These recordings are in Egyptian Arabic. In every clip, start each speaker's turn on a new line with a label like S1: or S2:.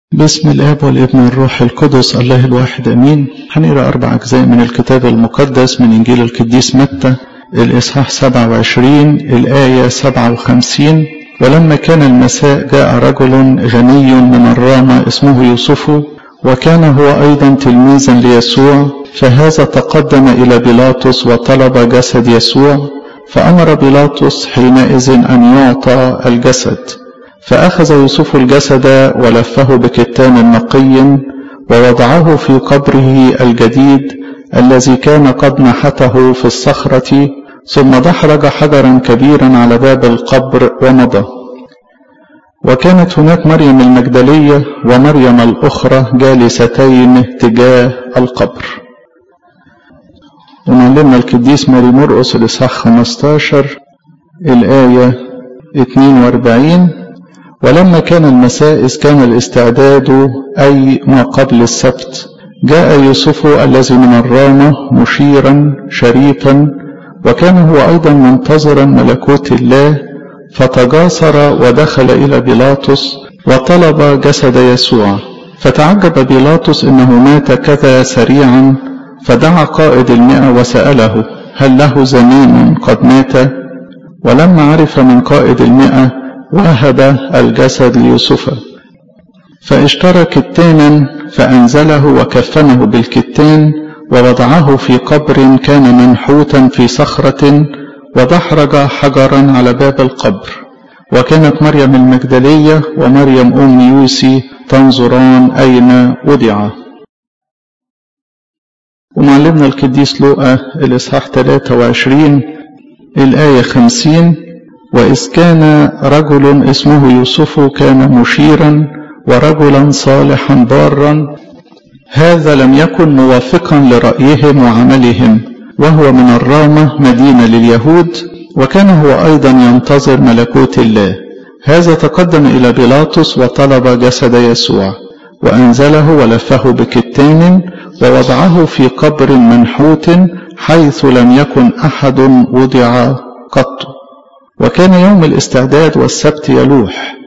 S1: بسم الاب والابن والروح القدس الله الواحد امين هنقرا اربع اجزاء من الكتاب المقدس من انجيل القديس متى الاصحاح 27 الايه 57 ولما كان المساء جاء رجل غني من الرامة اسمه يوسف وكان هو ايضا تلميذا ليسوع فهذا تقدم الى بيلاطس وطلب جسد يسوع فامر بيلاطس حينئذ ان يعطى الجسد فأخذ يوسف الجسد ولفه بكتان نقي ووضعه في قبره الجديد الذي كان قد نحته في الصخرة ثم دحرج حجرا كبيرا على باب القبر ومضى وكانت هناك مريم المجدلية ومريم الأخرى جالستين تجاه القبر ومعلمنا القديس ماري مرقس الإصحاح 15 الآية 42 ولما كان المساء إذ كان الاستعداد أي ما قبل السبت جاء يوسف الذي من الرامة مشيرا شريفا وكان هو أيضا منتظرا ملكوت الله فتجاسر ودخل إلى بيلاطس وطلب جسد يسوع فتعجب بيلاطس إنه مات كذا سريعا فدعا قائد المئة وسأله هل له زمان قد مات ولما عرف من قائد المئة وهب الجسد ليوسف فاشترى كتانا فأنزله وكفنه بالكتان ووضعه في قبر كان منحوتا في صخرة ودحرج حجرا على باب القبر وكانت مريم المجدلية ومريم أم يوسي تنظران أين وضع ومعلمنا القديس لوقا الإصحاح 23 الآية 50 وإذ كان رجل اسمه يوسف كان مشيرا ورجلا صالحا بارا هذا لم يكن موافقا لرأيهم وعملهم وهو من الرامة مدينة لليهود وكان هو أيضا ينتظر ملكوت الله هذا تقدم إلى بيلاطس وطلب جسد يسوع وأنزله ولفه بكتان ووضعه في قبر منحوت حيث لم يكن أحد وضع قط وكان يوم الاستعداد والسبت يلوح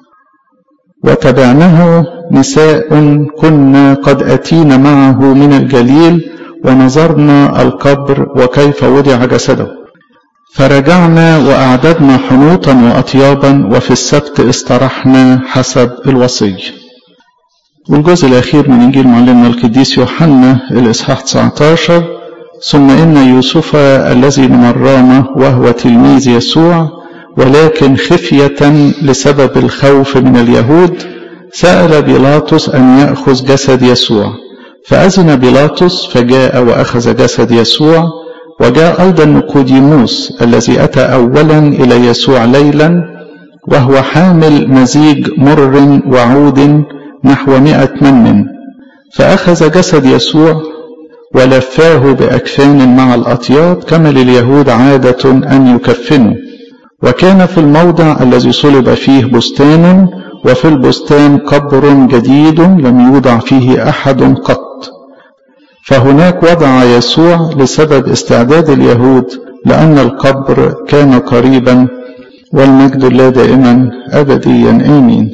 S1: وتبعناه نساء كنا قد أتينا معه من الجليل ونظرنا القبر وكيف وضع جسده فرجعنا وأعددنا حنوطا وأطيابا وفي السبت استرحنا حسب الوصي والجزء الأخير من إنجيل معلمنا القديس يوحنا الإصحاح 19 ثم إن يوسف الذي من الرامة وهو تلميذ يسوع ولكن خفية لسبب الخوف من اليهود سأل بيلاطس أن يأخذ جسد يسوع فأذن بيلاطس فجاء وأخذ جسد يسوع وجاء أيضا نيقوديموس الذي أتى أولا إلى يسوع ليلا وهو حامل مزيج مر وعود نحو مئة من فأخذ جسد يسوع ولفاه بأكفان مع الأطياب كما لليهود عادة أن يكفنوا وكان في الموضع الذي صلب فيه بستان وفي البستان قبر جديد لم يوضع فيه أحد قط فهناك وضع يسوع لسبب استعداد اليهود لأن القبر كان قريبا والمجد الله دائما أبديا آمين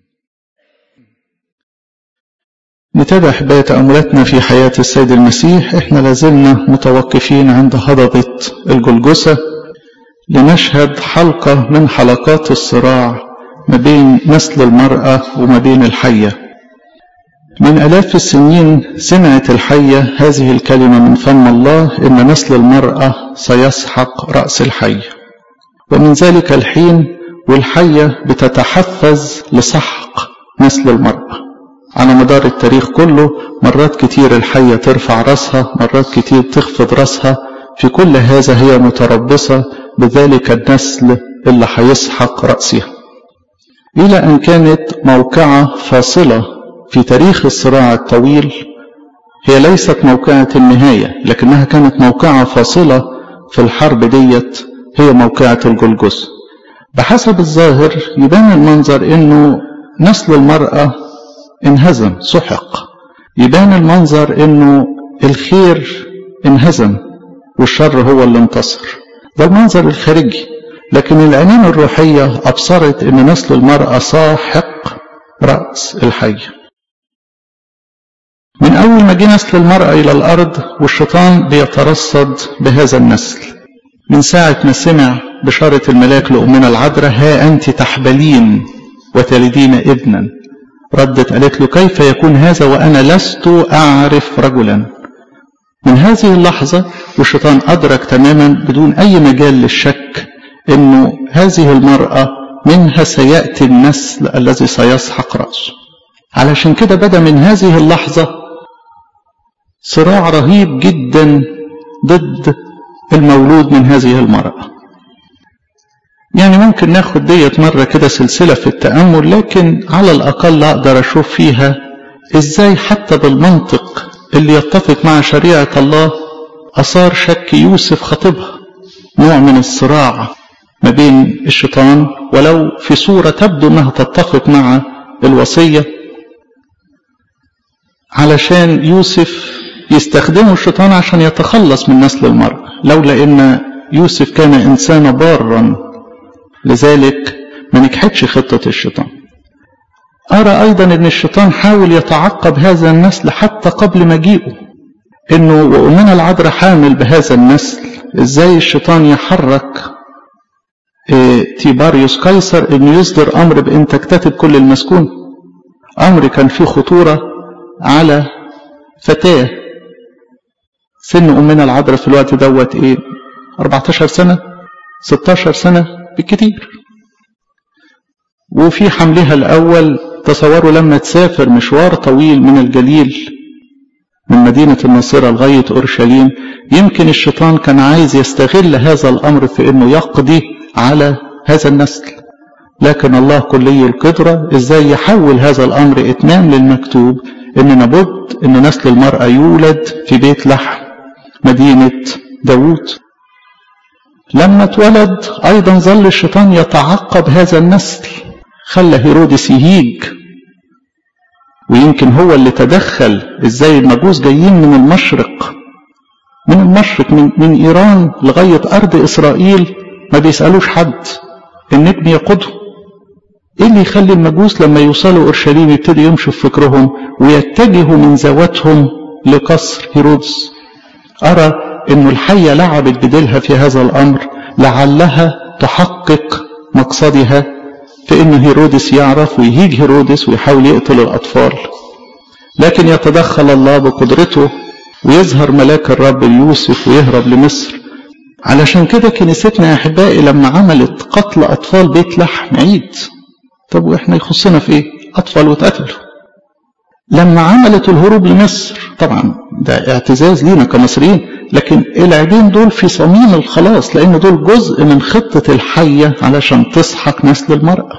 S1: نتابع أحباء تأملاتنا في حياة السيد المسيح احنا لازلنا متوقفين عند هضبة الجلجسة لنشهد حلقة من حلقات الصراع ما بين نسل المرأة وما بين الحية من ألاف السنين سمعت الحية هذه الكلمة من فم الله إن نسل المرأة سيسحق رأس الحية ومن ذلك الحين والحية بتتحفز لسحق نسل المرأة على مدار التاريخ كله مرات كتير الحية ترفع رأسها مرات كتير تخفض رأسها في كل هذا هي متربصة بذلك النسل اللي هيسحق رأسها إلى أن كانت موقعة فاصلة في تاريخ الصراع الطويل هي ليست موقعة النهاية لكنها كانت موقعة فاصلة في الحرب ديت هي موقعة الجلجس بحسب الظاهر يبان المنظر انه نسل المرأة انهزم سحق يبان المنظر انه الخير انهزم والشر هو اللي انتصر ده المنظر الخارجي لكن العينين الروحية أبصرت أن نسل المرأة ساحق رأس الحي من أول ما جه نسل المرأة إلى الأرض والشيطان بيترصد بهذا النسل من ساعة ما سمع بشارة الملاك لأمنا العذراء ها أنت تحبلين وتلدين ابنا ردت قالت له كيف يكون هذا وأنا لست أعرف رجلا من هذه اللحظة والشيطان أدرك تماما بدون أي مجال للشك أنه هذه المرأة منها سيأتي النسل الذي سيسحق رأسه علشان كده بدأ من هذه اللحظة صراع رهيب جدا ضد المولود من هذه المرأة يعني ممكن ناخد ديت مرة كده سلسلة في التأمل لكن على الأقل أقدر أشوف فيها إزاي حتى بالمنطق اللي يتفق مع شريعة الله أثار شك يوسف خطيبها نوع من الصراع ما بين الشيطان ولو في صورة تبدو أنها تتفق مع الوصية علشان يوسف يستخدمه الشيطان عشان يتخلص من نسل المرأة لولا أن يوسف كان إنسانا بارا لذلك ما نجحتش خطة الشيطان أرى أيضا أن الشيطان حاول يتعقب هذا النسل حتى قبل مجيئه أنه وأمنا العذراء حامل بهذا النسل إزاي الشيطان يحرك إيه تيباريوس قيصر أنه يصدر أمر بأن تكتتب كل المسكون أمر كان فيه خطورة على فتاة سن أمنا العذراء في الوقت دوت إيه 14 سنة 16 سنة بالكتير وفي حملها الأول تصوروا لما تسافر مشوار طويل من الجليل من مدينة الناصرة لغاية أورشليم يمكن الشيطان كان عايز يستغل هذا الأمر في أنه يقضي على هذا النسل لكن الله كلي القدرة إزاي يحول هذا الأمر إتمام للمكتوب أن لابد أن نسل المرأة يولد في بيت لحم مدينة داوود لما اتولد أيضا ظل الشيطان يتعقب هذا النسل خلى هيرودس يهيج ويمكن هو اللي تدخل ازاي المجوس جايين من المشرق من المشرق من, من ايران لغاية ارض اسرائيل ما بيسألوش حد النجم يقودهم ايه اللي يخلي المجوس لما يوصلوا اورشليم يبتدوا يمشوا في فكرهم ويتجهوا من ذواتهم لقصر هيرودس ارى ان الحية لعبت بديلها في هذا الامر لعلها تحقق مقصدها في ان هيرودس يعرف ويهيج هيرودس ويحاول يقتل الاطفال لكن يتدخل الله بقدرته ويظهر ملاك الرب ليوسف ويهرب لمصر علشان كده كنيستنا يا احبائي لما عملت قتل اطفال بيت لحم عيد طب واحنا يخصنا في ايه اطفال واتقتلوا لما عملت الهروب لمصر طبعا ده اعتزاز لينا كمصريين لكن العيدين دول في صميم الخلاص لان دول جزء من خطة الحية علشان تسحق نسل المرأة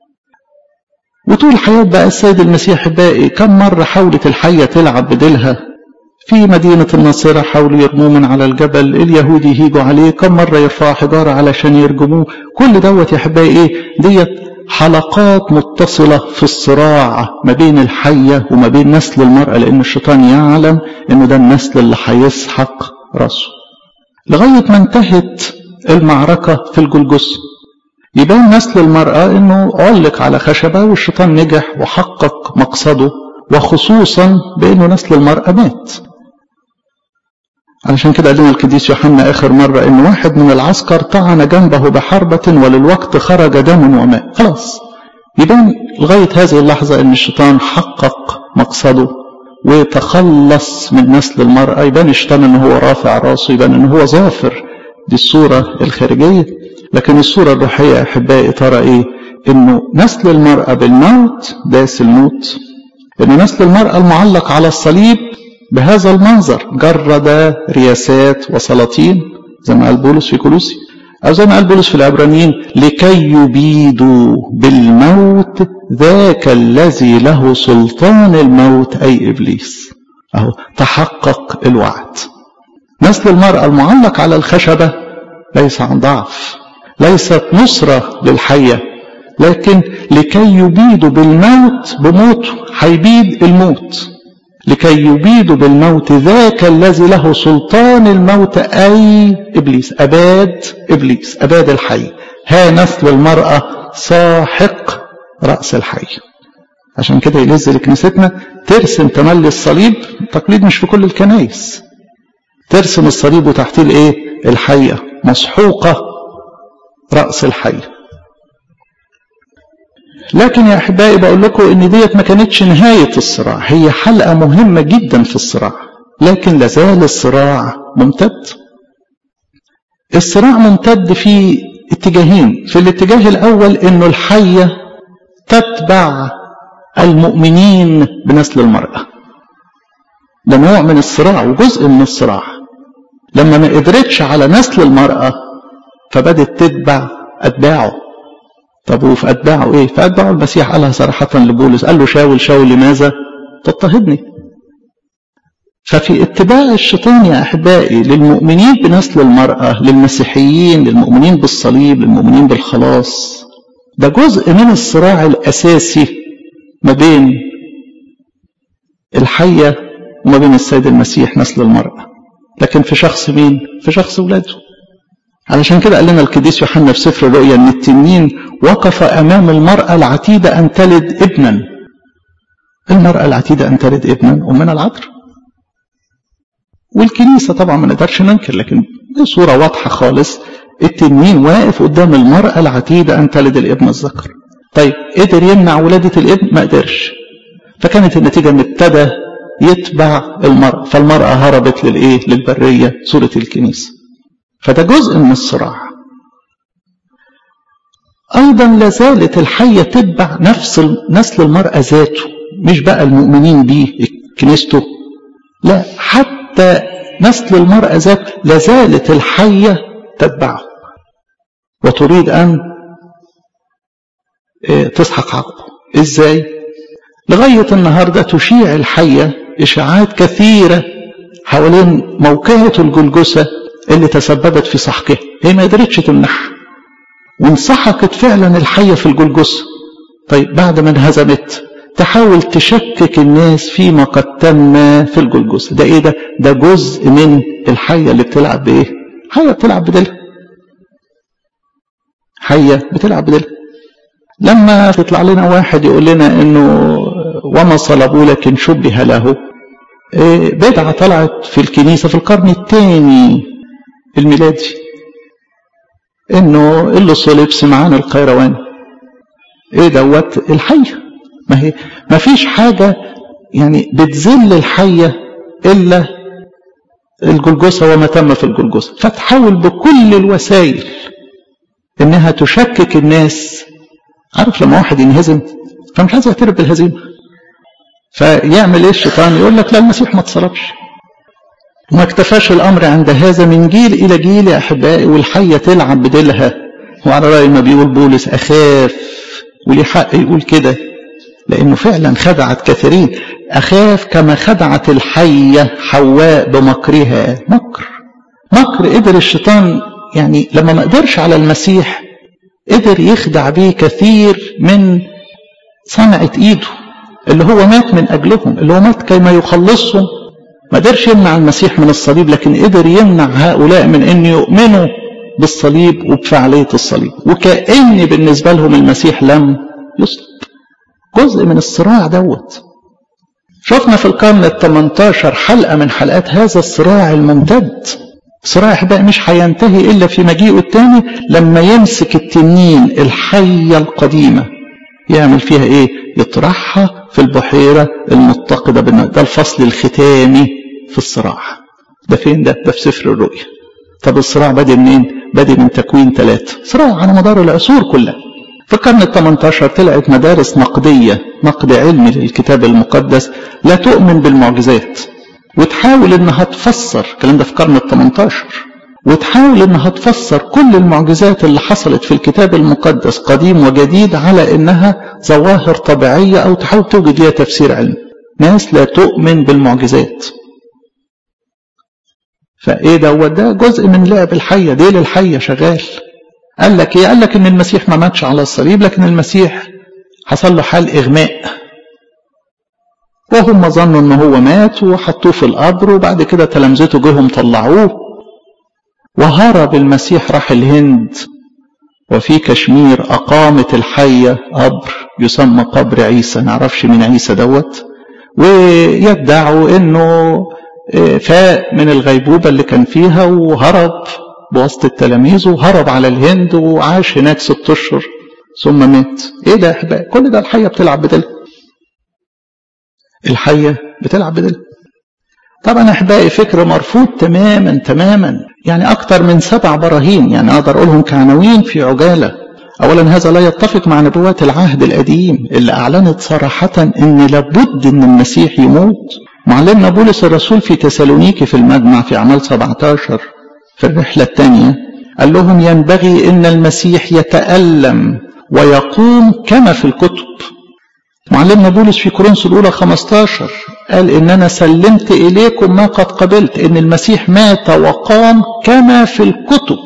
S1: وطول حياة بقى السيد المسيح باقي كم مرة حاولت الحية تلعب بديلها في مدينة الناصرة حاولوا يرموه من على الجبل اليهود يهيجوا عليه كم مرة يرفعوا حجارة علشان يرجموه كل دوت يا احبائي ايه ديت حلقات متصلة في الصراع ما بين الحية وما بين نسل المرأة لأن الشيطان يعلم أنه ده النسل اللي هيسحق راسه لغاية ما انتهت المعركة في الجلجس يبان نسل المرأة أنه علق على خشبة والشيطان نجح وحقق مقصده وخصوصا بأنه نسل المرأة مات علشان كده قال لنا القديس يوحنا آخر مرة إن واحد من العسكر طعن جنبه بحربة وللوقت خرج دم وماء خلاص يبان لغاية هذه اللحظة إن الشيطان حقق مقصده وتخلص من نسل المرأة يبان الشيطان إن هو رافع راسه يبان إن هو ظافر دي الصورة الخارجية لكن الصورة الروحية يا أحبائي ترى إيه؟ إنه نسل المرأة بالموت داس الموت إن نسل المرأة المعلق على الصليب بهذا المنظر جرد رياسات وسلاطين زي ما قال بولس في كولوسي أو زي ما قال بولس في العبرانيين لكي يبيدوا بالموت ذاك الذي له سلطان الموت أي إبليس أهو تحقق الوعد نسل المرأة المعلق على الخشبة ليس عن ضعف ليست نصرة للحية لكن لكي يبيدوا بالموت بموته هيبيد الموت لكي يبيدوا بالموت ذاك الذي له سلطان الموت أي إبليس أباد إبليس أباد الحي ها نسل المرأة ساحق رأس الحي عشان كده يلز لكنيستنا ترسم تملي الصليب تقليد مش في كل الكنايس ترسم الصليب وتحتيه الايه الحية مسحوقة رأس الحية لكن يا احبائي بقول لكم ان ديت ما كانتش نهاية الصراع هي حلقة مهمة جدا في الصراع لكن لازال الصراع ممتد الصراع ممتد في اتجاهين في الاتجاه الاول انه الحية تتبع المؤمنين بنسل المرأة ده نوع من الصراع وجزء من الصراع لما ما قدرتش على نسل المرأة فبدت تتبع أتباعه طب وفي أتباعه إيه؟ فأتباعه المسيح قالها صراحة لبولس قال له شاول شاول لماذا تضطهدني ففي اتباع الشيطان يا أحبائي للمؤمنين بنسل المرأة للمسيحيين للمؤمنين بالصليب للمؤمنين بالخلاص ده جزء من الصراع الأساسي ما بين الحية وما بين السيد المسيح نسل المرأة لكن في شخص مين؟ في شخص ولاده علشان كده قال لنا القديس يوحنا في سفر الرؤيا ان التنين وقف امام المرأة العتيدة ان تلد ابنا المرأة العتيدة ان تلد ابنا امنا العذراء والكنيسة طبعا ما نقدرش ننكر لكن دي صورة واضحة خالص التنين واقف قدام المرأة العتيدة ان تلد الابن الذكر طيب قدر يمنع ولادة الابن ما قدرش فكانت النتيجة ان ابتدى يتبع المرأة فالمرأة هربت للإيه للبرية صورة الكنيسة فده جزء من الصراع أيضا لازالت الحية تتبع نفس نسل المرأة ذاته مش بقى المؤمنين بيه كنيسته لا حتى نسل المرأة ذاته لازالت الحية تتبعه وتريد أن تسحق عقبه ازاي لغاية النهاردة تشيع الحية إشاعات كثيرة حوالين موقعة الجلجسة اللي تسببت في سحقها هي ما قدرتش تمنعها وانسحقت فعلا الحية في الجلجسة طيب بعد ما انهزمت تحاول تشكك الناس فيما قد تم في الجلجسة ده ايه ده ده جزء من الحية اللي بتلعب بايه حية بتلعب بديلها حية بتلعب بديلها لما تطلع لنا واحد يقول لنا انه وما صلبوا لكن شبه له بدعة طلعت في الكنيسة في القرن الثاني الميلادي انه اللي صلب سمعان القيرواني ايه دوت الحية ما هي ما فيش حاجة يعني بتذل الحية الا الجلجسة وما تم في الجلجسة فتحاول بكل الوسائل انها تشكك الناس عارف لما واحد ينهزم فمش عايز يعترف بالهزيمه فيعمل ايه الشيطان يقول لك لا المسيح ما اتصلبش وما اكتفاش الامر عند هذا من جيل الى جيل يا احبائي والحيه تلعب بديلها وعلى راي ما بيقول بولس اخاف وليه حق يقول كده لانه فعلا خدعت كثيرين اخاف كما خدعت الحيه حواء بمكرها مكر مكر قدر الشيطان يعني لما ما قدرش على المسيح قدر يخدع به كثير من صنعة ايده اللي هو مات من اجلهم اللي هو مات كيما يخلصهم ما قدرش يمنع المسيح من الصليب لكن قدر يمنع هؤلاء من ان يؤمنوا بالصليب وبفعالية الصليب وكأن بالنسبة لهم المسيح لم يصلب جزء من الصراع دوت شفنا في القرن ال 18 حلقة من حلقات هذا الصراع الممتد صراع احبائي مش هينتهي الا في مجيئه الثاني لما يمسك التنين الحيه القديمه يعمل فيها ايه يطرحها في البحيره المتقده بالنار ده الفصل الختامي في الصراع ده فين ده ده في سفر الرؤيا طب الصراع بادئ منين بادئ من تكوين ثلاثة صراع على مدار العصور كلها في القرن ال 18 طلعت مدارس نقديه نقد علمي للكتاب المقدس لا تؤمن بالمعجزات وتحاول انها تفسر الكلام ده في القرن ال 18 وتحاول انها تفسر كل المعجزات اللي حصلت في الكتاب المقدس قديم وجديد على انها ظواهر طبيعيه او تحاول توجد ليها تفسير علمي. ناس لا تؤمن بالمعجزات. فايه دوت ده جزء من لعب الحيه ديل الحيه شغال. قال لك ايه؟ قال لك ان المسيح ما ماتش على الصليب لكن المسيح حصل له حال اغماء وهم ظنوا ان هو مات وحطوه في القبر وبعد كده تلامذته جهم طلعوه وهرب المسيح راح الهند وفي كشمير أقامت الحية قبر يسمى قبر عيسى نعرفش من عيسى دوت ويدعوا انه فاق من الغيبوبة اللي كان فيها وهرب بوسط التلاميذ وهرب على الهند وعاش هناك ست اشهر ثم مات ايه ده يا احبائي كل ده الحية بتلعب بديلها الحية بتلعب بديلها طبعا احبائي فكر مرفوض تماما تماما يعني اكتر من سبع براهين يعني اقدر اقولهم كعناوين في عجاله اولا هذا لا يتفق مع نبوات العهد القديم اللي اعلنت صراحه ان لابد ان المسيح يموت معلمنا بولس الرسول في تسالونيكي في المجمع في اعمال 17 في الرحله الثانيه قال لهم ينبغي ان المسيح يتالم ويقوم كما في الكتب معلمنا بولس في كورنثوس الاولى 15 قال ان انا سلمت اليكم ما قد قبلت ان المسيح مات وقام كما في الكتب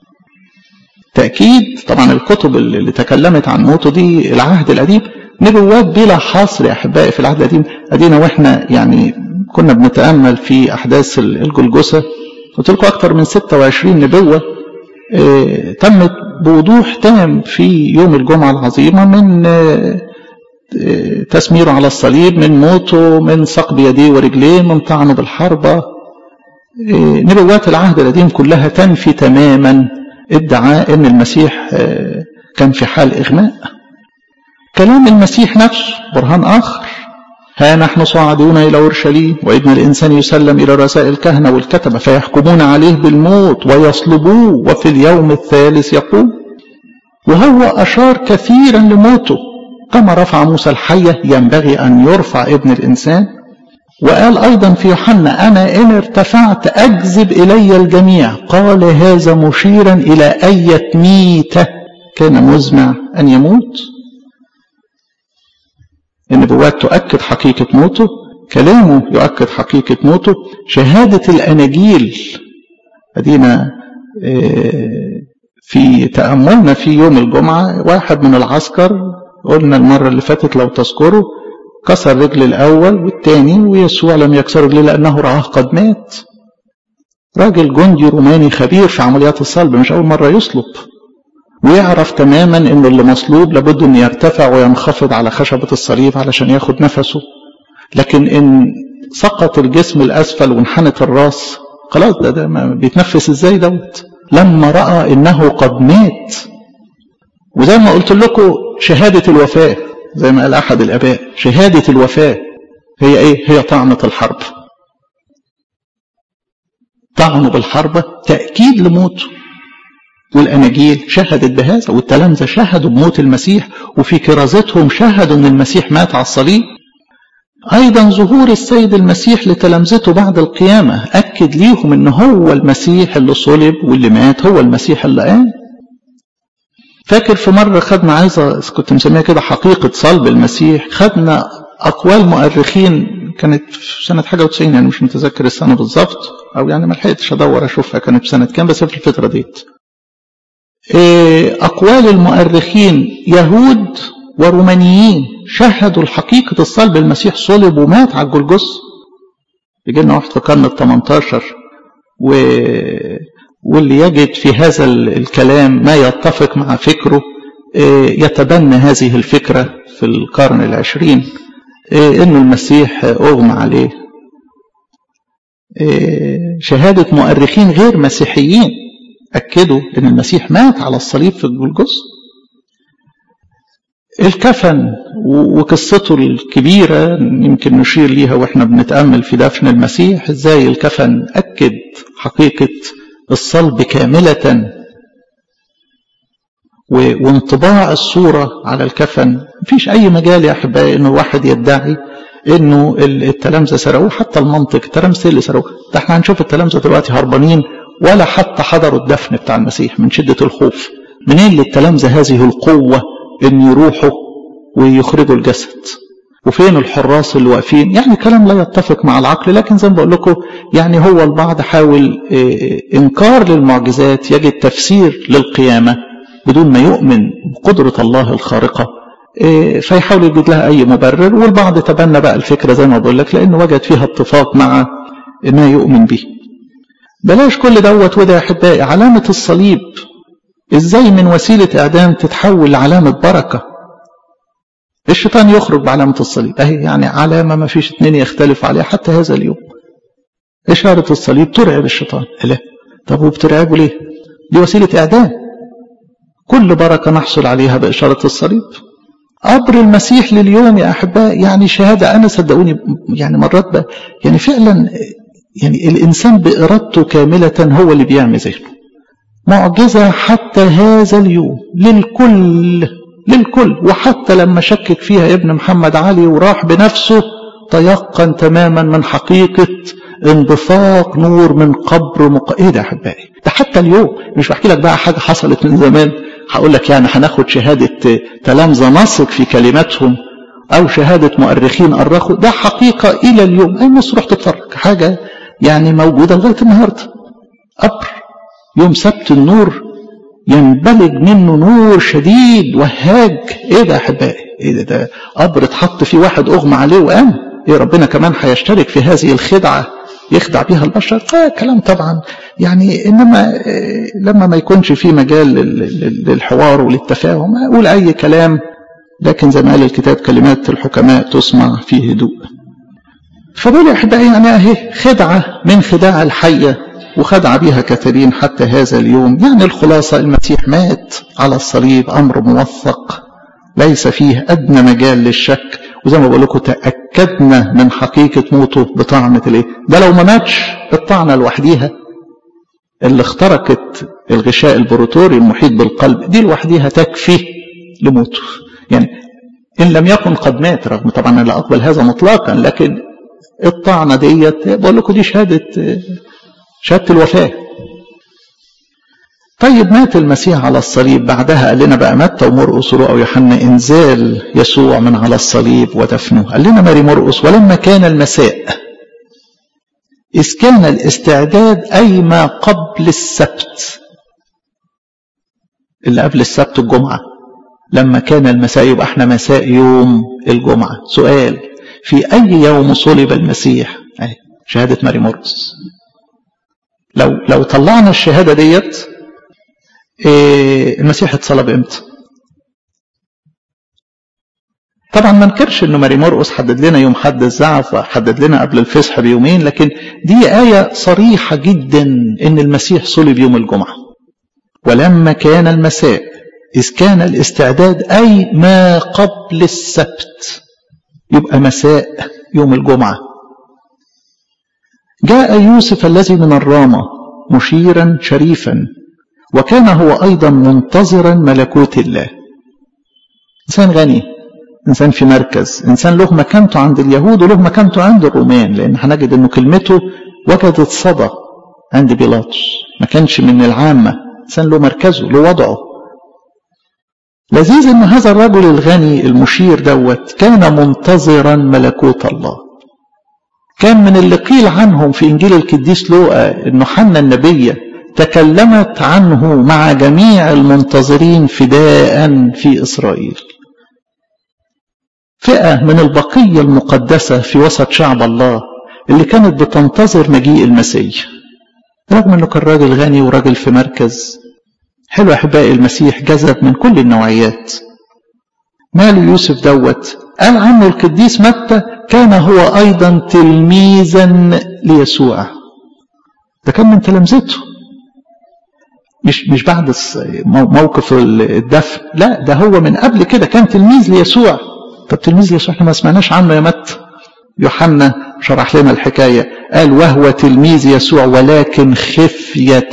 S1: تأكيد طبعا الكتب اللي تكلمت عن موته دي العهد القديم نبوات بلا حصر يا أحبائي في العهد القديم أدينا وإحنا يعني كنا بنتأمل في أحداث الجلجسة قلت لكم أكثر من 26 نبوة اه تمت بوضوح تام في يوم الجمعة العظيمة من اه تسميره على الصليب من موته من ثقب يديه ورجليه من طعنه بالحربة اه نبوات العهد القديم كلها تنفي تماما ادعاء ان المسيح كان في حال اغماء كلام المسيح نفسه برهان اخر ها نحن صاعدون الى اورشليم وابن الانسان يسلم الى رسائل الكهنه والكتبه فيحكمون عليه بالموت ويصلبوه وفي اليوم الثالث يقوم وهو اشار كثيرا لموته كما رفع موسى الحيه ينبغي ان يرفع ابن الانسان وقال أيضا في يوحنا أنا إن ارتفعت أجذب إلي الجميع قال هذا مشيرا إلى أية ميتة كان مزمع أن يموت النبوات تؤكد حقيقة موته كلامه يؤكد حقيقة موته شهادة الأناجيل أدينا في تأملنا في يوم الجمعة واحد من العسكر قلنا المرة اللي فاتت لو تذكروا كسر رجل الأول والثاني ويسوع لم يكسر رجله لأنه رآه قد مات راجل جندي روماني خبير في عمليات الصلب مش أول مرة يصلب ويعرف تماما أن اللي مصلوب لابد أن يرتفع وينخفض على خشبة الصليب علشان ياخد نفسه لكن إن سقط الجسم الأسفل وانحنت الراس خلاص ده, ده ما بيتنفس ازاي دوت لما رأى إنه قد مات وزي ما قلت لكم شهادة الوفاة زي ما قال أحد الآباء شهادة الوفاة هي إيه؟ هي طعنة الحرب طعنه بالحرب تأكيد لموته والأناجيل شهدت بهذا والتلامذة شهدوا بموت المسيح وفي كرازتهم شهدوا أن المسيح مات على الصليب أيضا ظهور السيد المسيح لتلامذته بعد القيامة أكد ليهم أن هو المسيح اللي صلب واللي مات هو المسيح اللي قام فاكر في مرة خدنا عايزة كنت مسميها كده حقيقة صلب المسيح خدنا أقوال مؤرخين كانت في سنة حاجة وتسعين يعني مش متذكر السنة بالظبط أو يعني ما لحقتش أدور أشوفها كانت في سنة كام بس في الفترة ديت أقوال المؤرخين يهود ورومانيين شهدوا الحقيقة الصلب المسيح صلب ومات على الجلجث يجي لنا واحد في القرن ال 18 و واللي يجد في هذا الكلام ما يتفق مع فكره يتبنى هذه الفكرة في القرن العشرين أن المسيح أغمى عليه شهادة مؤرخين غير مسيحيين أكدوا أن المسيح مات على الصليب في الجلجث الكفن وقصته الكبيرة يمكن نشير ليها وإحنا بنتأمل في دفن المسيح إزاي الكفن أكد حقيقة الصلب كاملة وانطباع الصورة على الكفن مفيش أي مجال يا أحبائي إنه واحد يدعي إنه التلامذة سرقوه حتى المنطق التلامذة اللي سرقوه ده إحنا هنشوف التلامذة دلوقتي هربانين ولا حتى حضروا الدفن بتاع المسيح من شدة الخوف منين للتلامذة هذه القوة إن يروحوا ويخرجوا الجسد وفين الحراس اللي واقفين يعني كلام لا يتفق مع العقل لكن زي ما بقول لكم يعني هو البعض حاول انكار للمعجزات يجد تفسير للقيامه بدون ما يؤمن بقدره الله الخارقه فيحاول يجد لها اي مبرر والبعض تبنى بقى الفكره زي ما بقول لك لانه وجد فيها اتفاق مع ما يؤمن به بلاش كل دوت وده يا احبائي علامه الصليب ازاي من وسيلة اعدام تتحول لعلامة بركة الشيطان يخرج بعلامة الصليب اهي يعني علامة ما فيش اتنين يختلفوا عليها حتى هذا اليوم إشارة الصليب ترعب الشيطان لا طب وبترعبه ليه دي وسيلة إعدام كل بركة نحصل عليها بإشارة الصليب قبر المسيح لليوم يا أحباء يعني شهادة أنا صدقوني يعني مرات بقى يعني فعلا يعني الإنسان بإرادته كاملة هو اللي بيعمل ذهنه معجزة حتى هذا اليوم للكل للكل وحتى لما شكك فيها ابن محمد علي وراح بنفسه تيقن تماما من حقيقة انبثاق نور من قبر مق... ايه ده يا احبائي ده حتى اليوم مش بحكي لك بقى حاجه حصلت من زمان هقول لك يعني هناخد شهاده تلامذه نثق في كلماتهم او شهاده مؤرخين ارخوا ده حقيقه الى اليوم اي الناس تروح تتفرج حاجه يعني موجوده لغايه النهارده قبر يوم سبت النور ينبلج منه نور شديد وهاج ايه ده يا احبائي ايه ده ده قبر اتحط فيه واحد اغمى عليه وقام ايه ربنا كمان هيشترك في هذه الخدعه يخدع بها البشر آه كلام طبعا يعني انما لما ما يكونش في مجال للحوار وللتفاهم اقول اي كلام لكن زي ما قال الكتاب كلمات الحكماء تسمع في هدوء فدول يا احبائي يعني اهي خدعه من خداع الحيه وخدع بها كثيرين حتى هذا اليوم يعني الخلاصه المسيح مات على الصليب امر موثق ليس فيه ادنى مجال للشك وزي ما بقول لكم تاكدنا من حقيقه موته بطعنه الايه ده لو ما ماتش الطعنه لوحديها اللي اخترقت الغشاء البروتوري المحيط بالقلب دي لوحديها تكفي لموته يعني ان لم يكن قد مات رغم طبعا انا لا اقبل هذا مطلقا لكن الطعنه ديت بقول لكم دي شهاده شهاده الوفاه طيب مات المسيح على الصليب بعدها قال لنا بقى متى ومرقس او يوحنا انزال يسوع من على الصليب ودفنه قال لنا ماري مرقس ولما كان المساء إذ كان الاستعداد أي ما قبل السبت اللي قبل السبت الجمعة لما كان المساء يبقى احنا مساء يوم الجمعة سؤال في أي يوم صلب المسيح أهي شهادة ماري مرقس لو لو طلعنا الشهادة ديت إيه المسيح اتصلب امتى طبعا ما نكرش انه ماري مرقس حدد لنا يوم حد الزعف حدد لنا قبل الفصح بيومين لكن دي آية صريحة جدا ان المسيح صلب يوم الجمعة ولما كان المساء إذ كان الاستعداد أي ما قبل السبت يبقى مساء يوم الجمعة جاء يوسف الذي من الرامة مشيرا شريفا وكان هو أيضا منتظرا ملكوت الله إنسان غني إنسان في مركز إنسان له مكانته عند اليهود وله مكانته عند الرومان لأن هنجد أنه كلمته وجدت صدى عند بيلاطس ما كانش من العامة إنسان له مركزه له وضعه لذيذ أن هذا الرجل الغني المشير دوت كان منتظرا ملكوت الله كان من اللي قيل عنهم في إنجيل القديس لوقا أنه حنا النبية تكلمت عنه مع جميع المنتظرين فداء في إسرائيل فئة من البقية المقدسة في وسط شعب الله اللي كانت بتنتظر مجيء المسيح رغم انه كان راجل غني وراجل في مركز حلو احبائي المسيح جذب من كل النوعيات ماله يوسف دوت قال عنه القديس متى كان هو ايضا تلميذا ليسوع ده كان من تلامذته مش مش بعد موقف الدفن لا ده هو من قبل كده كان تلميذ ليسوع طب تلميذ يسوع احنا ما سمعناش عنه يا مت يوحنا شرح لنا الحكاية قال وهو تلميذ يسوع ولكن خفية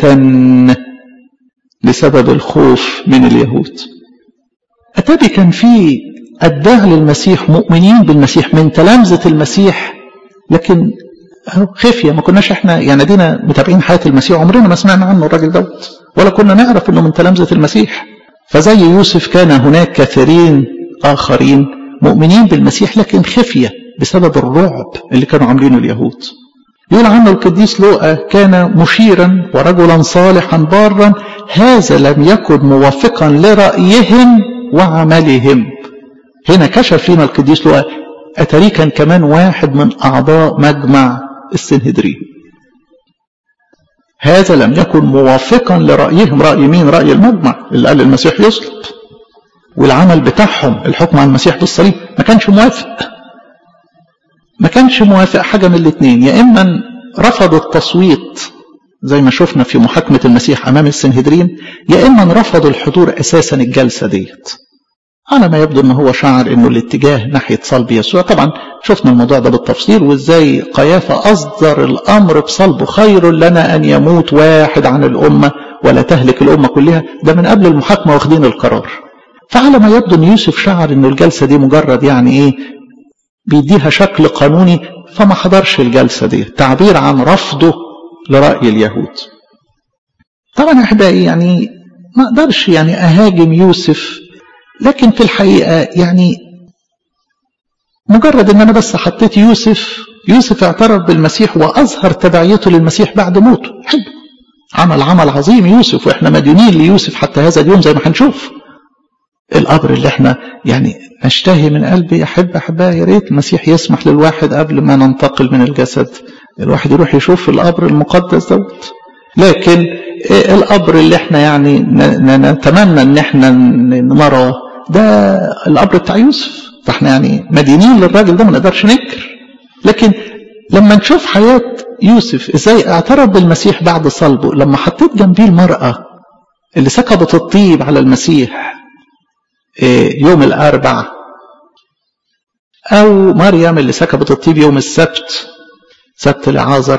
S1: لسبب الخوف من اليهود أتابي كان في أتباع للمسيح مؤمنين بالمسيح من تلامذة المسيح لكن خفية ما كناش احنا يعني دينا متابعين حياة المسيح عمرنا ما سمعنا عنه الراجل دوت ولا كنا نعرف انه من تلامذة المسيح فزي يوسف كان هناك كثيرين آخرين مؤمنين بالمسيح لكن خفية بسبب الرعب اللي كانوا عاملينه اليهود يقول عنه القديس لوقا كان مشيرا ورجلا صالحا بارا هذا لم يكن موافقا لرأيهم وعملهم هنا كشف لنا القديس لوقا أتري كان كمان واحد من أعضاء مجمع السنهدرين هذا لم يكن موافقا لرأيهم رأي مين رأي المجمع اللي قال المسيح يصلب والعمل بتاعهم الحكم على المسيح بالصليب ما كانش موافق ما كانش موافق حاجة من الاثنين يا إما رفض التصويت زي ما شفنا في محاكمة المسيح أمام السنهدرين يا إما رفضوا الحضور أساسا الجلسة ديت على ما يبدو ان هو شعر انه الاتجاه ناحيه صلب يسوع طبعا شفنا الموضوع ده بالتفصيل وازاي قيافه اصدر الامر بصلبه خير لنا ان يموت واحد عن الامه ولا تهلك الامه كلها ده من قبل المحاكمه واخدين القرار فعلى ما يبدو ان يوسف شعر انه الجلسه دي مجرد يعني ايه بيديها شكل قانوني فما حضرش الجلسه دي تعبير عن رفضه لراي اليهود طبعا يا احبائي يعني ما اقدرش يعني اهاجم يوسف لكن في الحقيقة يعني مجرد ان انا بس حطيت يوسف يوسف اعترف بالمسيح واظهر تبعيته للمسيح بعد موته حلو عمل عمل عظيم يوسف واحنا مديونين ليوسف حتى هذا اليوم زي ما هنشوف القبر اللي احنا يعني نشتهي من قلبي احب احبها يا ريت المسيح يسمح للواحد قبل ما ننتقل من الجسد الواحد يروح يشوف القبر المقدس دوت لكن القبر اللي احنا يعني نتمنى ان احنا نراه ده القبر بتاع يوسف فاحنا يعني مدينين للراجل ده ما نقدرش ننكر لكن لما نشوف حياة يوسف ازاي اعترف بالمسيح بعد صلبه لما حطيت جنبيه المرأة اللي سكبت الطيب على المسيح يوم الأربع أو مريم اللي سكبت الطيب يوم السبت سبت لعازر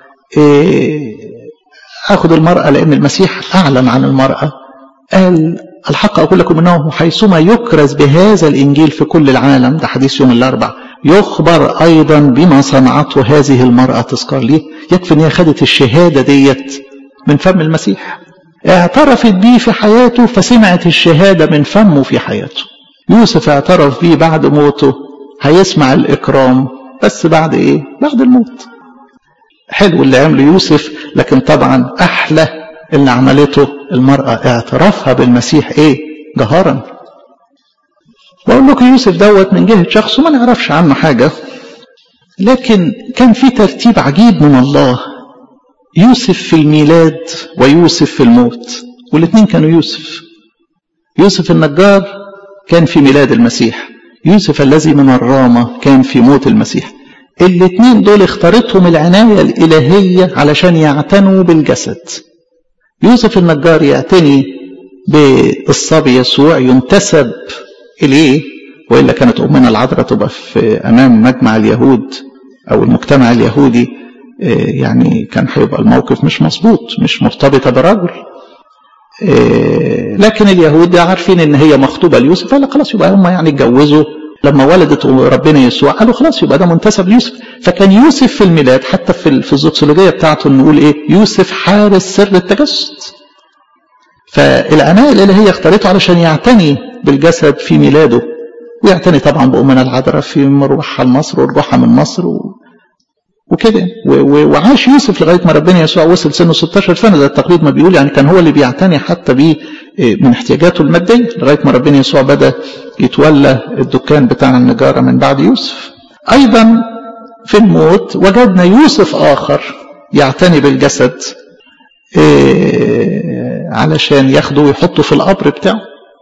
S1: أخذ المرأة لأن المسيح أعلن عن المرأة قال الحق أقول لكم أنه حيثما يكرز بهذا الإنجيل في كل العالم ده حديث يوم الأربع يخبر أيضا بما صنعته هذه المرأة تذكر ليه يكفي أن هي خدت الشهادة ديت من فم المسيح اعترفت بيه في حياته فسمعت الشهادة من فمه في حياته يوسف اعترف بيه بعد موته هيسمع الإكرام بس بعد إيه بعد الموت حلو اللي عمله يوسف لكن طبعا أحلى اللي عملته المرأة اعترافها بالمسيح ايه جهارا بقول لكم يوسف دوت من جهة شخصه ما نعرفش عنه حاجة لكن كان في ترتيب عجيب من الله يوسف في الميلاد ويوسف في الموت والاثنين كانوا يوسف يوسف النجار كان في ميلاد المسيح يوسف الذي من الرامة كان في موت المسيح الاثنين دول اختارتهم العناية الإلهية علشان يعتنوا بالجسد يوسف النجار يعتني بالصبي يسوع ينتسب إليه وإلا كانت أمنا العذراء تبقى في أمام مجمع اليهود أو المجتمع اليهودي يعني كان هيبقى الموقف مش مظبوط مش مرتبطة برجل لكن اليهود عارفين ان هي مخطوبة ليوسف قال خلاص يبقى هم يعني اتجوزوا لما ولدت ربنا يسوع قالوا خلاص يبقى ده منتسب ليوسف فكان يوسف في الميلاد حتى في في الزوكسولوجيه بتاعته نقول ايه يوسف حارس سر التجسد فالعنايه الالهيه اختارته علشان يعتني بالجسد في ميلاده ويعتني طبعا بامنا العذراء في مروحها لمصر ورجوعها من مصر و... وكده وعاش يوسف لغايه ما ربنا يسوع وصل سنه 16 سنه ده التقليد ما بيقول يعني كان هو اللي بيعتني حتى بيه من احتياجاته الماديه لغايه ما ربنا يسوع بدا يتولى الدكان بتاع النجاره من بعد يوسف. ايضا في الموت وجدنا يوسف اخر يعتني بالجسد علشان ياخده ويحطه في القبر بتاعه.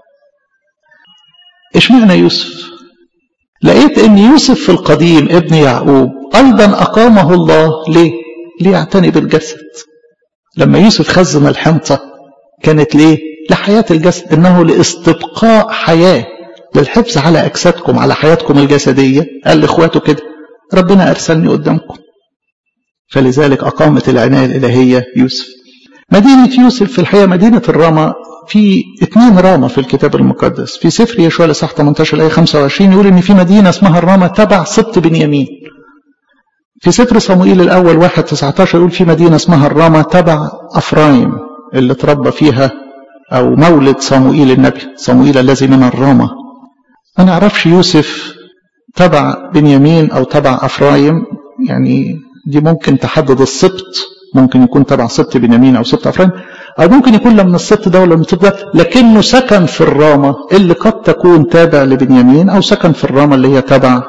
S1: اشمعنى يوسف؟ لقيت ان يوسف في القديم ابن يعقوب ايضا اقامه الله ليه؟ ليعتني بالجسد. لما يوسف خزن الحنطه كانت ليه؟ لحياه الجسد انه لاستبقاء حياه للحفظ على اجسادكم على حياتكم الجسديه قال لاخواته كده ربنا ارسلني قدامكم. فلذلك اقامت العنايه الالهيه يوسف. مدينه يوسف في الحقيقه مدينه الرامه في اثنين رامة في الكتاب المقدس في سفر يشوع لصح 18 الآية 25 يقول إن في مدينة اسمها الرامة تبع سبط بنيامين في سفر صموئيل الأول 1 19 يقول في مدينة اسمها الرامة تبع أفرايم اللي تربى فيها أو مولد صموئيل النبي صموئيل الذي من الرامة ما نعرفش يوسف تبع بنيامين أو تبع أفرايم يعني دي ممكن تحدد السبط ممكن يكون تبع سبط بنيامين أو سبط أفرايم أو ممكن يكون لا من السبط ده ولا من السبط ده لكنه سكن في الرامة اللي قد تكون تابع لبنيامين أو سكن في الرامة اللي هي تبع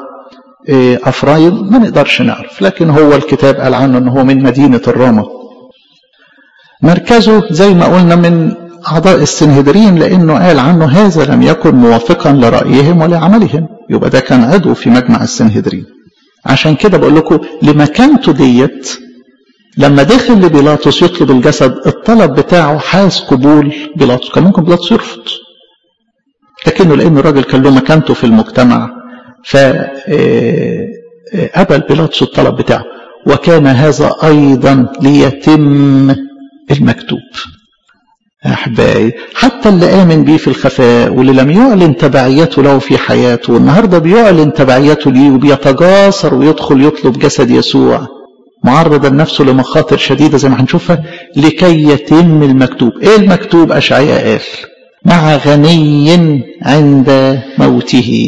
S1: أفرايم ما نقدرش نعرف لكن هو الكتاب قال عنه أنه هو من مدينة الرامة مركزه زي ما قلنا من أعضاء السنهدرين لأنه قال عنه هذا لم يكن موافقا لرأيهم ولعملهم يبقى ده كان عضو في مجمع السنهدرين عشان كده بقول لكم لمكانته ديت لما دخل لبيلاطس يطلب الجسد الطلب بتاعه حاز قبول بيلاطس كان ممكن بيلاطس يرفض لكنه لأن الراجل كان له مكانته في المجتمع فقبل بيلاطس الطلب بتاعه وكان هذا أيضا ليتم المكتوب أحبائي حتى اللي آمن بيه في الخفاء واللي لم يعلن تبعيته له في حياته النهارده بيعلن تبعيته ليه وبيتجاسر ويدخل يطلب جسد يسوع معرضا نفسه لمخاطر شديدة زي ما هنشوفها لكي يتم المكتوب ايه المكتوب أشعياء قال مع غني عند موته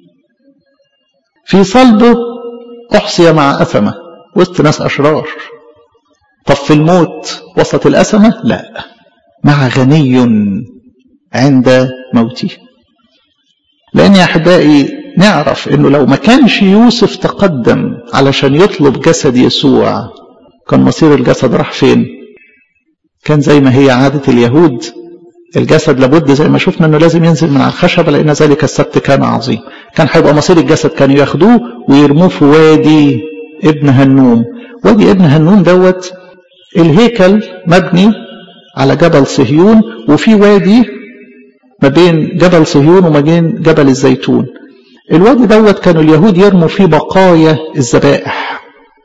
S1: في صلبه أحصي مع أثمة وسط ناس أشرار طب في الموت وسط الأثمة لا مع غني عند موته لأن يا أحبائي نعرف أنه لو ما كانش يوسف تقدم علشان يطلب جسد يسوع كان مصير الجسد راح فين كان زي ما هي عادة اليهود الجسد لابد زي ما شفنا انه لازم ينزل من على الخشبه لان ذلك السبت كان عظيم كان هيبقى مصير الجسد كانوا ياخدوه ويرموه في وادي ابن هنوم وادي ابن هنوم دوت الهيكل مبني على جبل صهيون وفي وادي ما بين جبل صهيون وما بين جبل الزيتون الوادي دوت كانوا اليهود يرموا فيه بقايا الذبائح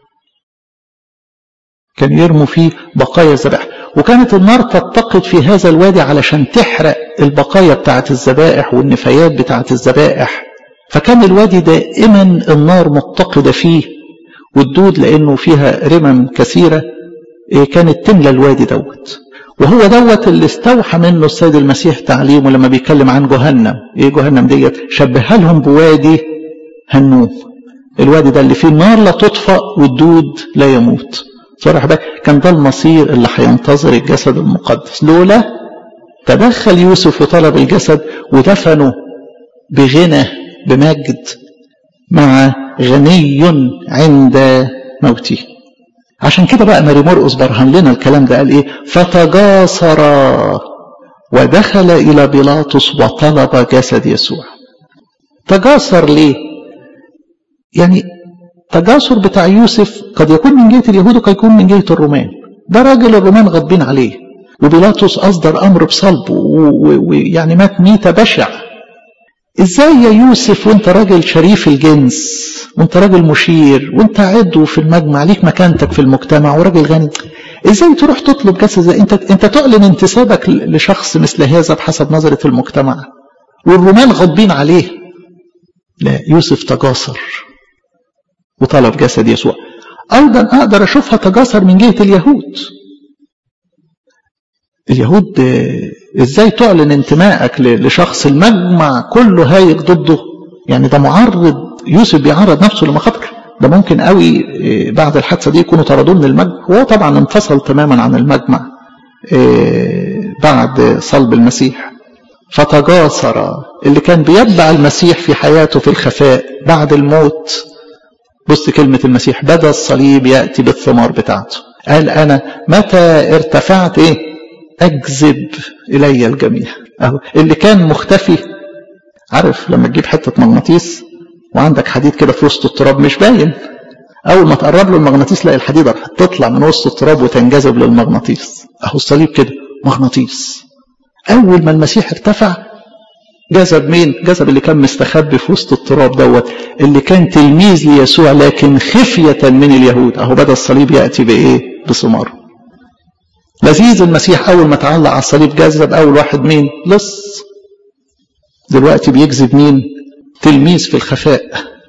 S1: كان يرموا فيه بقايا الذبائح وكانت النار تتقد في هذا الوادي علشان تحرق البقايا بتاعت الذبائح والنفايات بتاعت الذبائح فكان الوادي دائما النار متقدة فيه والدود لأنه فيها رمم كثيرة كانت تملى الوادي دوت وهو دوت اللي استوحى منه السيد المسيح تعليمه لما بيتكلم عن جهنم ايه جهنم ديت شبهها لهم بوادي هنوم الوادي ده اللي فيه النار لا تطفأ والدود لا يموت صراحة بقى كان ده المصير اللي هينتظر الجسد المقدس لولا تدخل يوسف وطلب الجسد ودفنه بغنى بمجد مع غني عند موته عشان كده بقى ماري مرقس برهن لنا الكلام ده قال ايه فتجاسر ودخل الى بيلاطس وطلب جسد يسوع تجاسر ليه يعني تجاسر بتاع يوسف قد يكون من جهه اليهود وقد يكون من جهه الرومان ده راجل الرومان غاضبين عليه وبيلاطس اصدر امر بصلبه ويعني مات ميته بشع ازاي يا يوسف وانت راجل شريف الجنس وانت راجل مشير وانت عضو في المجمع ليك مكانتك في المجتمع وراجل غني ازاي تروح تطلب جسد زي انت انت تعلن انتسابك لشخص مثل هذا بحسب نظرة المجتمع والرومان غاضبين عليه لا يوسف تجاسر وطلب جسد يسوع ايضا اقدر اشوفها تجاسر من جهة اليهود اليهود ازاي تعلن انتمائك لشخص المجمع كله هايج ضده يعني ده معرض يوسف بيعرض نفسه لمخاطر ده ممكن قوي بعد الحادثه دي يكونوا طردوه من المجمع وهو طبعا انفصل تماما عن المجمع بعد صلب المسيح فتجاسر اللي كان بيتبع المسيح في حياته في الخفاء بعد الموت بص كلمة المسيح بدا الصليب يأتي بالثمار بتاعته قال أنا متى ارتفعت إيه أجذب إلي الجميع أهو اللي كان مختفي عارف لما تجيب حتة مغناطيس وعندك حديد كده في وسط التراب مش باين أول ما تقرب له المغناطيس لاقي الحديدة تطلع من وسط التراب وتنجذب للمغناطيس أهو الصليب كده مغناطيس أول ما المسيح ارتفع جذب مين؟ جذب اللي كان مستخبي في وسط التراب دوت اللي كان تلميذ ليسوع لكن خفية من اليهود أهو بدأ الصليب يأتي بإيه؟ بثماره لذيذ المسيح أول ما تعلق على الصليب جذب أول واحد مين؟ لص دلوقتي بيجذب مين؟ تلميذ في الخفاء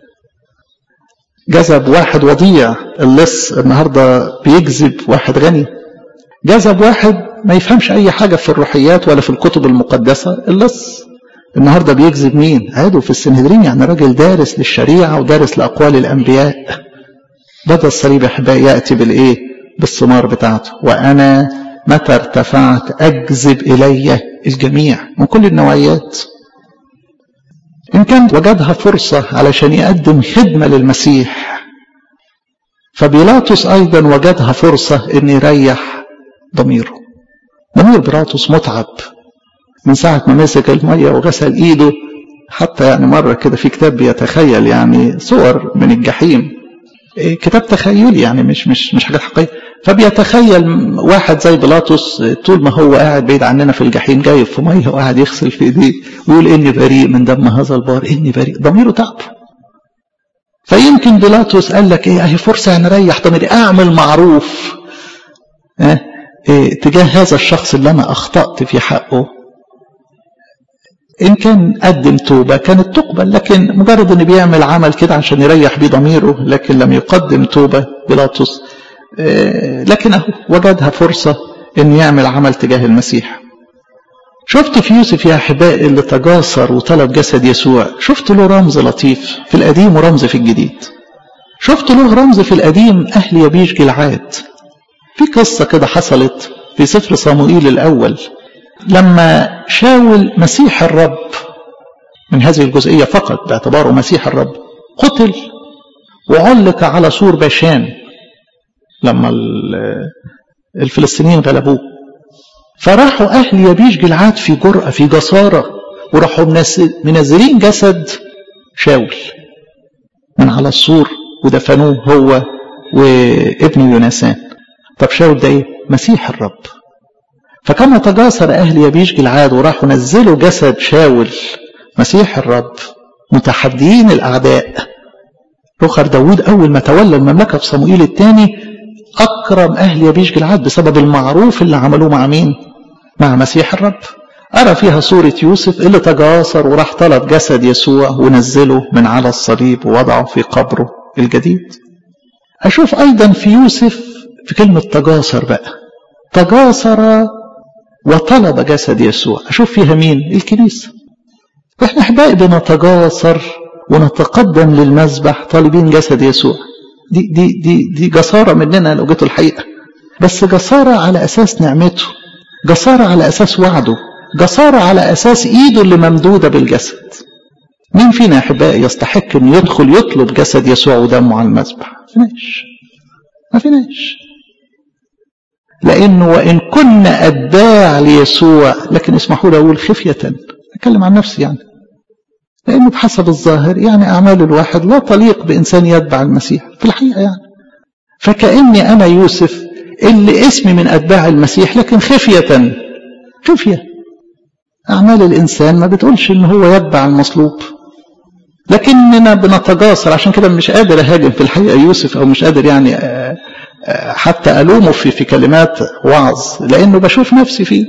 S1: جذب واحد وضيع اللص النهارده بيجذب واحد غني جذب واحد ما يفهمش اي حاجه في الروحيات ولا في الكتب المقدسه اللص النهارده بيجذب مين عادوا في السنهدرين يعني راجل دارس للشريعه ودارس لاقوال الانبياء بدا الصليب احبائي ياتي بالايه بالثمار بتاعته وانا متى ارتفعت اجذب الي الجميع من كل النوعيات إن كان وجدها فرصة علشان يقدم خدمة للمسيح فبيلاطس أيضا وجدها فرصة إن يريح ضميره ضمير بيلاطس متعب من ساعة ما مسك المية وغسل ايده حتى يعني مرة كده في كتاب بيتخيل يعني صور من الجحيم كتاب تخيلي يعني مش مش مش حاجات حقيقية فبيتخيل واحد زي بيلاطس طول ما هو قاعد بعيد عننا في الجحيم جايب في ميه وقاعد يغسل في ايديه ويقول اني بريء من دم هذا البار اني بريء ضميره تعب فيمكن بيلاطس قال لك ايه اهي فرصه نريح ضميري اعمل معروف اه إيه تجاه هذا الشخص اللي انا اخطات في حقه إن كان قدم توبة كانت تقبل لكن مجرد أنه بيعمل عمل كده عشان يريح بيه ضميره لكن لم يقدم توبة بيلاطس لكن أهو وجدها فرصة أن يعمل عمل تجاه المسيح شفت في يوسف يا أحبائي اللي تجاسر وطلب جسد يسوع شفت له رمز لطيف في القديم ورمز في الجديد شفت له رمز في القديم أهل يبيش جلعاد في قصة كده حصلت في سفر صموئيل الأول لما شاول مسيح الرب من هذه الجزئية فقط باعتباره مسيح الرب قتل وعلق على سور باشان لما الفلسطينيين غلبوه فراحوا أهل يبيش جلعاد في جرأة في جسارة وراحوا منزلين جسد شاول من على السور ودفنوه هو وابنه يونسان طب شاول ده ايه مسيح الرب فكما تجاسر أهل يبيش جلعاد وراحوا نزلوا جسد شاول مسيح الرب متحديين الأعداء رخر داود أول ما تولى المملكة في صموئيل الثاني أكرم أهل يبيش جلعاد بسبب المعروف اللي عملوه مع مين؟ مع مسيح الرب أرى فيها صورة يوسف اللي تجاسر وراح طلب جسد يسوع ونزله من على الصليب ووضعه في قبره الجديد أشوف أيضا في يوسف في كلمة تجاسر بقى تجاسر وطلب جسد يسوع أشوف فيها مين الكنيسة وإحنا أحبائي بنتجاسر ونتقدم للمذبح طالبين جسد يسوع دي, دي, دي, دي جسارة مننا لو جيتوا الحقيقة بس جسارة على أساس نعمته جسارة على أساس وعده جسارة على أساس إيده اللي ممدودة بالجسد مين فينا يا أحبائي يستحق أن يدخل يطلب جسد يسوع ودمه على المذبح ما فيناش ما فيناش لأنه وإن كنا أتباع ليسوع لكن اسمحوا لي أقول خفية أتكلم عن نفسي يعني لأنه بحسب الظاهر يعني أعمال الواحد لا تليق بإنسان يتبع المسيح في الحقيقة يعني فكأني أنا يوسف اللي اسمي من أتباع المسيح لكن خفية خفية أعمال الإنسان ما بتقولش إن هو يتبع المصلوب لكننا بنتجاسر عشان كده مش قادر أهاجم في الحقيقة يوسف أو مش قادر يعني حتى ألومه في في كلمات وعظ لأنه بشوف نفسي فيه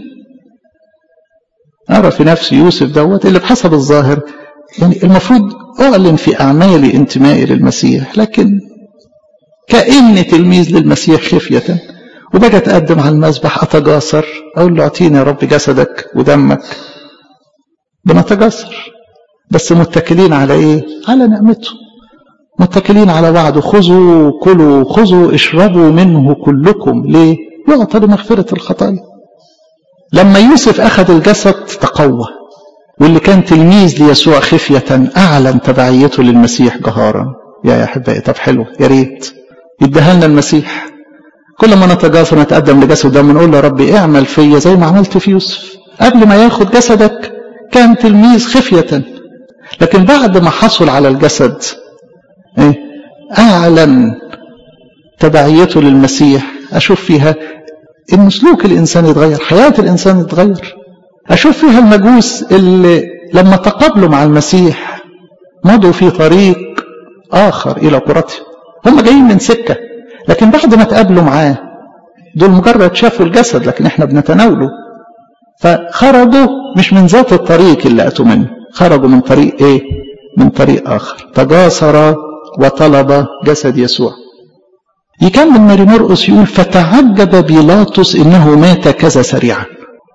S1: أرى في نفسي يوسف دوت اللي بحسب الظاهر يعني المفروض أعلن في أعمالي انتمائي للمسيح لكن كأني تلميذ للمسيح خفية وبقى أتقدم على المذبح أتجاسر أقول له أعطيني يا رب جسدك ودمك بنتجاسر بس متكلين على إيه؟ على نعمته متكلين على وعده خذوا كلوا خذوا اشربوا منه كلكم ليه؟ يعطى لمغفرة الخطايا لما يوسف أخذ الجسد تقوى واللي كان تلميذ ليسوع خفية أعلن تبعيته للمسيح جهارا يا أحبائي طب حلو يا ريت يديها لنا المسيح كل ما نتجاسر نتقدم لجسد ده نقول له يا ربي اعمل فيا زي ما عملت في يوسف قبل ما ياخد جسدك كان تلميذ خفية لكن بعد ما حصل على الجسد ايه أعلن تبعيته للمسيح أشوف فيها إن سلوك الإنسان يتغير حياة الإنسان يتغير أشوف فيها المجوس اللي لما تقابلوا مع المسيح مضوا في طريق آخر إلى قرته هم جايين من سكة لكن بعد ما تقابلوا معاه دول مجرد شافوا الجسد لكن احنا بنتناوله فخرجوا مش من ذات الطريق اللي أتوا منه خرجوا من طريق ايه من طريق آخر تجاسر وطلب جسد يسوع يكمل ماري مرقس يقول فتعجب بيلاطس انه مات كذا سريعا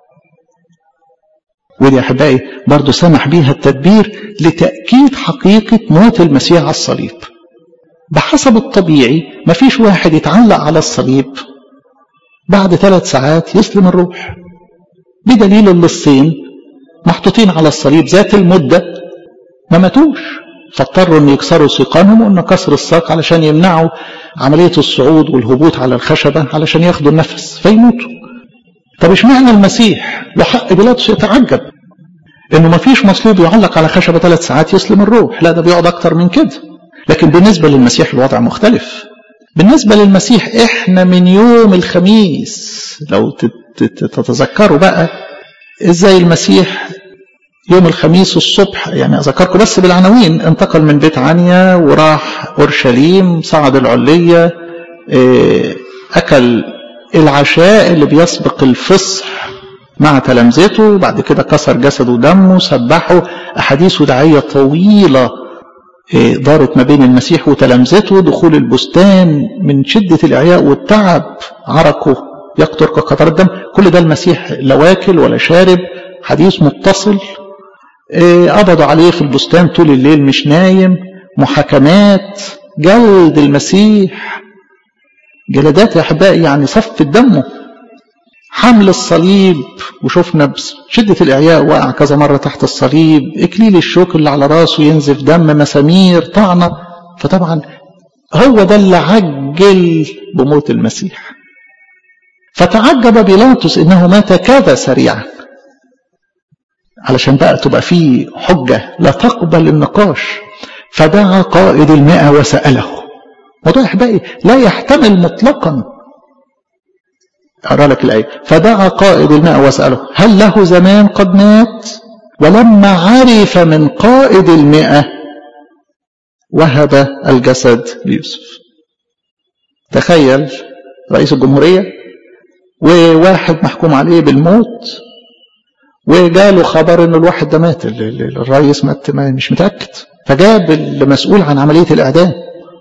S1: ودي يا احبائي برضه سمح بيها التدبير لتاكيد حقيقه موت المسيح على الصليب بحسب الطبيعي مفيش واحد يتعلق على الصليب بعد ثلاث ساعات يسلم الروح بدليل اللصين محطوطين على الصليب ذات المدة ما ماتوش فاضطروا ان يكسروا سيقانهم وان كسر الساق علشان يمنعوا عملية الصعود والهبوط على الخشبة علشان ياخدوا النفس فيموتوا طب اشمعنى المسيح له حق بيلاطس يتعجب انه ما فيش مصلوب يعلق على خشبه ثلاث ساعات يسلم الروح لا ده بيقعد اكتر من كده لكن بالنسبه للمسيح الوضع مختلف بالنسبه للمسيح احنا من يوم الخميس لو تتذكروا بقى ازاي المسيح يوم الخميس الصبح يعني اذكركم بس بالعناوين انتقل من بيت عنيا وراح اورشليم صعد العليه اكل العشاء اللي بيسبق الفصح مع تلامذته بعد كده كسر جسده ودمه سبحه احاديث وداعيه طويله دارت ما بين المسيح وتلامذته دخول البستان من شده الاعياء والتعب عرقه يقطر كقطر الدم كل ده المسيح لا واكل ولا شارب حديث متصل قبضوا عليه في البستان طول الليل مش نايم محاكمات جلد المسيح جلدات يا احبائي يعني صف دمه حمل الصليب وشفنا شدة الإعياء وقع كذا مرة تحت الصليب إكليل الشوك اللي على راسه ينزف دم مسامير طعنة فطبعا هو ده اللي عجل بموت المسيح فتعجب بيلاطس إنه مات كذا سريعا علشان بقى تبقى فيه حجة لا تقبل النقاش فدعا قائد المئة وسأله موضوع أحبائي لا يحتمل مطلقا أقرأ لك الآية فدعا قائد الماء وسأله هل له زمان قد مات ولما عرف من قائد المئة وهب الجسد ليوسف تخيل رئيس الجمهورية وواحد محكوم عليه بالموت وجاله خبر ان الواحد ده مات الرئيس مات مش متأكد فجاب المسؤول عن عملية الإعدام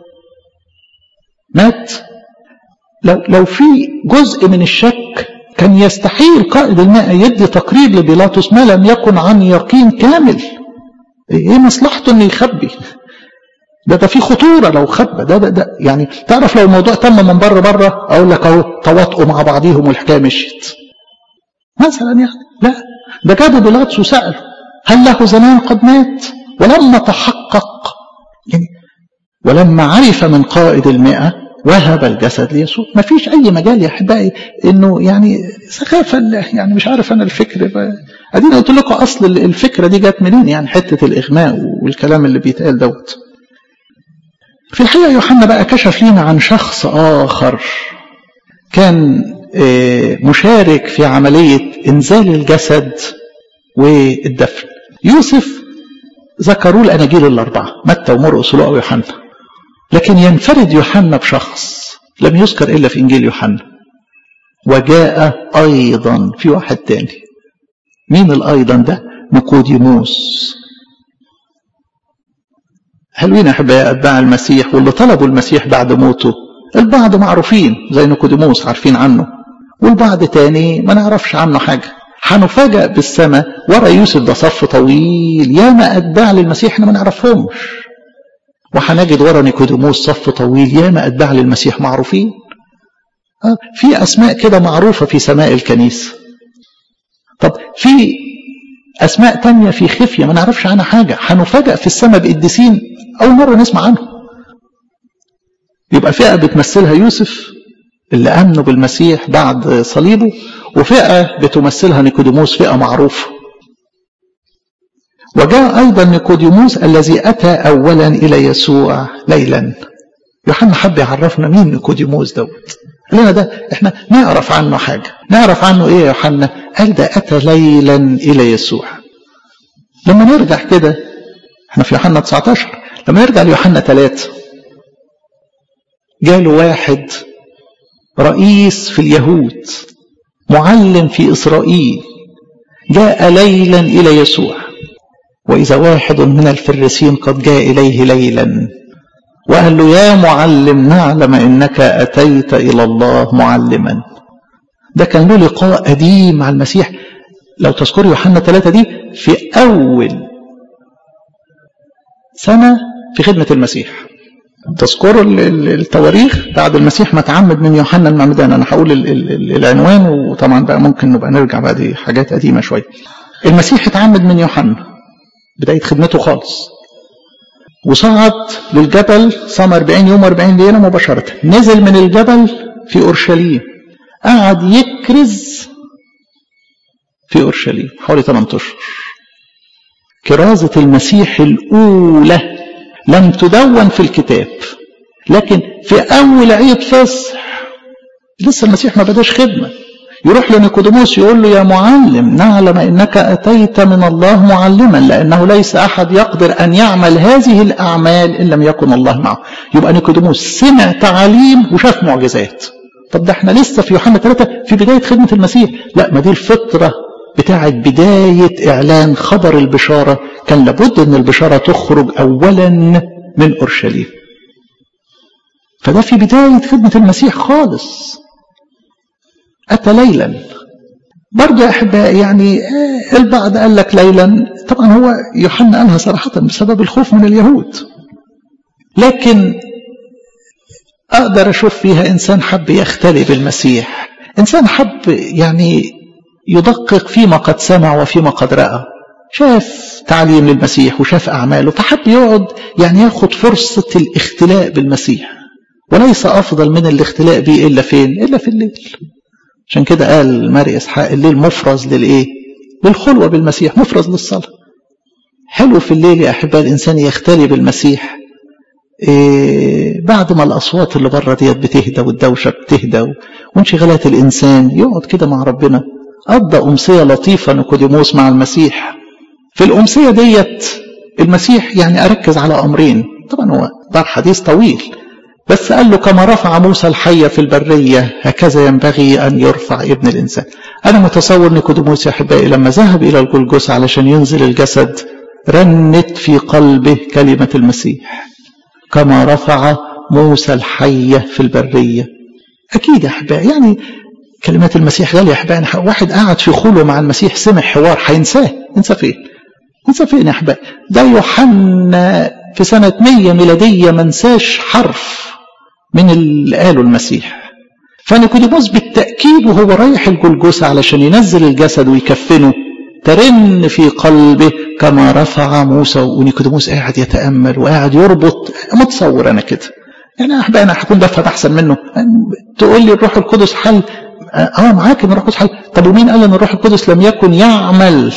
S1: مات لو لو في جزء من الشك كان يستحيل قائد الماء يدي تقرير لبيلاطس ما لم يكن عن يقين كامل ايه مصلحته انه يخبي ده ده في خطوره لو خبى ده, ده ده يعني تعرف لو الموضوع تم من بره بره اقول لك اهو تواطؤوا مع بعضيهم والحكايه مشيت مثلا يعني لا ده جاب بيلاطس وساله هل له زمان قد مات ولما تحقق يعني ولما عرف من قائد المئة وهب الجسد ليسوع ما فيش أي مجال يا أحبائي إنه يعني سخافة يعني مش عارف أنا الفكر أدينا قلت لكم أصل الفكرة دي جت منين يعني حتة الإغماء والكلام اللي بيتقال دوت في الحقيقة يوحنا بقى كشف لنا عن شخص آخر كان مشارك في عملية إنزال الجسد والدفن يوسف ذكروا الأناجيل الأربعة متى ومرقس ولوقا ويوحنا لكن ينفرد يوحنا بشخص لم يذكر إلا في إنجيل يوحنا وجاء أيضا في واحد تاني مين الأيضا ده نيقوديموس حلوين يا أحبائي أتباع المسيح واللي طلبوا المسيح بعد موته البعض معروفين زي نيقوديموس عارفين عنه والبعض تاني ما نعرفش عنه حاجة هنفاجأ بالسماء ورا يوسف ده صف طويل ياما أتباع للمسيح احنا ما نعرفهمش وهنجد ورا نيكوديموس صف طويل ياما أتباع للمسيح معروفين في أسماء كده معروفة في سماء الكنيسة طب في أسماء تانية في خفية ما نعرفش عنها حاجة هنفاجأ في السماء بقديسين أول مرة نسمع عنهم يبقى فئة بتمثلها يوسف اللي آمنوا بالمسيح بعد صليبه وفئة بتمثلها نيكوديموس فئة معروفة وجاء أيضا نيكوديموس الذي أتى أولا إلى يسوع ليلا يوحنا حب يعرفنا مين نيكوديموس دوت قال لنا ده احنا نعرف عنه حاجة نعرف عنه ايه يا يوحنا قال ده أتى ليلا إلى يسوع لما نرجع كده احنا في يوحنا 19 لما نرجع ليوحنا 3 جاله واحد رئيس في اليهود معلم في إسرائيل جاء ليلا إلى يسوع وإذا واحد من الفريسين قد جاء إليه ليلا وقال له يا معلم نعلم إنك أتيت إلى الله معلما ده كان له لقاء قديم مع المسيح لو تذكر يوحنا ثلاثة دي في أول سنة في خدمة المسيح تذكروا التواريخ بعد المسيح ما تعمد من يوحنا المعمدان انا هقول العنوان وطبعا بقى ممكن نبقى نرجع بقى دي حاجات قديمه شويه المسيح اتعمد من يوحنا بدايه خدمته خالص وصعد للجبل صام 40 يوم 40 ليله مباشره نزل من الجبل في اورشليم قعد يكرز في أورشليم حوالي 8 أشهر كرازة المسيح الأولى لم تدون في الكتاب لكن في أول عيد فصح لسه المسيح ما بداش خدمة يروح لنيكوديموس يقول له يا معلم نعلم انك اتيت من الله معلما لانه ليس احد يقدر ان يعمل هذه الاعمال ان لم يكن الله معه يبقى نيكوديموس سمع تعاليم وشاف معجزات طب ده احنا لسه في يوحنا 3 في بدايه خدمه المسيح لا ما دي الفطره بتاعه بدايه اعلان خبر البشاره كان لابد ان البشاره تخرج اولا من اورشليم فده في بدايه خدمه المسيح خالص أتى ليلا برضه يا أحبائي يعني البعض قال لك ليلا طبعا هو يوحنا قالها صراحة بسبب الخوف من اليهود لكن أقدر أشوف فيها إنسان حب يختلي بالمسيح إنسان حب يعني يدقق فيما قد سمع وفيما قد رأى شاف تعليم للمسيح وشاف أعماله فحب يقعد يعني ياخد فرصة الاختلاء بالمسيح وليس أفضل من الاختلاء به إلا فين إلا في الليل عشان كده قال ماري إسحاق الليل مفرز للإيه للخلوة بالمسيح مفرز للصلاة حلو في الليل يا أحباء الإنسان يختلي بالمسيح إيه بعد ما الأصوات اللي بره ديت بتهدى والدوشة بتهدى وانشغالات الإنسان يقعد كده مع ربنا قضى أمسية لطيفة نيكوديموس مع المسيح في الأمسية ديت المسيح يعني أركز على أمرين طبعا هو ده حديث طويل بس قال له كما رفع موسى الحية في البرية هكذا ينبغي أن يرفع ابن الإنسان أنا متصور نيكوديموس يا أحبائي لما ذهب إلى الجلجثة علشان ينزل الجسد رنت في قلبه كلمة المسيح كما رفع موسى الحية في البرية أكيد يا أحبائي يعني كلمات المسيح غالية يا أحبائي واحد قاعد في خلوه مع المسيح سمع حوار هينساه ينسى فين ينسى فين يا أحبائي ده يوحنا في سنة 100 ميلادية منساش حرف من اللي قاله المسيح فنيكوديموس بالتأكيد وهو رايح الجلجثة علشان ينزل الجسد ويكفنه ترن في قلبه كما رفع موسى ونيكوديموس قاعد يتأمل وقاعد يربط متصور أنا كده يعني أحبائي أنا هكون بفهم أحسن منه تقول لي الروح القدس حل اه معاك ان الروح القدس حل طب ومين قال ان الروح القدس لم يكن يعمل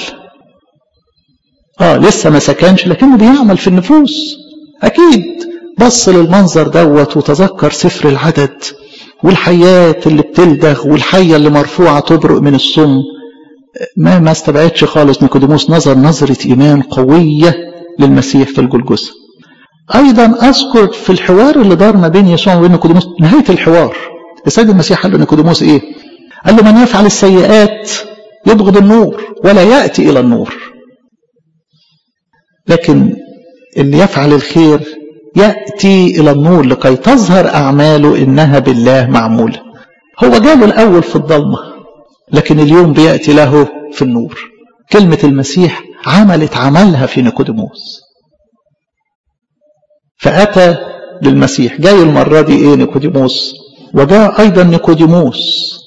S1: اه لسه ما سكنش لكنه بيعمل في النفوس اكيد بص للمنظر دوت وتذكر سفر العدد والحيات اللي بتلدغ والحية اللي مرفوعة تبرق من السم ما ما استبعدش خالص نيكوديموس نظر نظرة إيمان قوية للمسيح في الجلجثة أيضا أذكر في الحوار اللي دار ما بين يسوع وبين نيكوديموس نهاية الحوار السيد المسيح قال لنيكوديموس إيه؟ قال له من يفعل السيئات يبغض النور ولا يأتي إلى النور لكن اللي يفعل الخير يأتي إلى النور لكي تظهر أعماله إنها بالله معمولة هو جاله الأول في الضلمة لكن اليوم بيأتي له في النور كلمة المسيح عملت عملها في نيكوديموس فأتى للمسيح جاي المرة دي إيه نيكوديموس وجاء أيضا نيكوديموس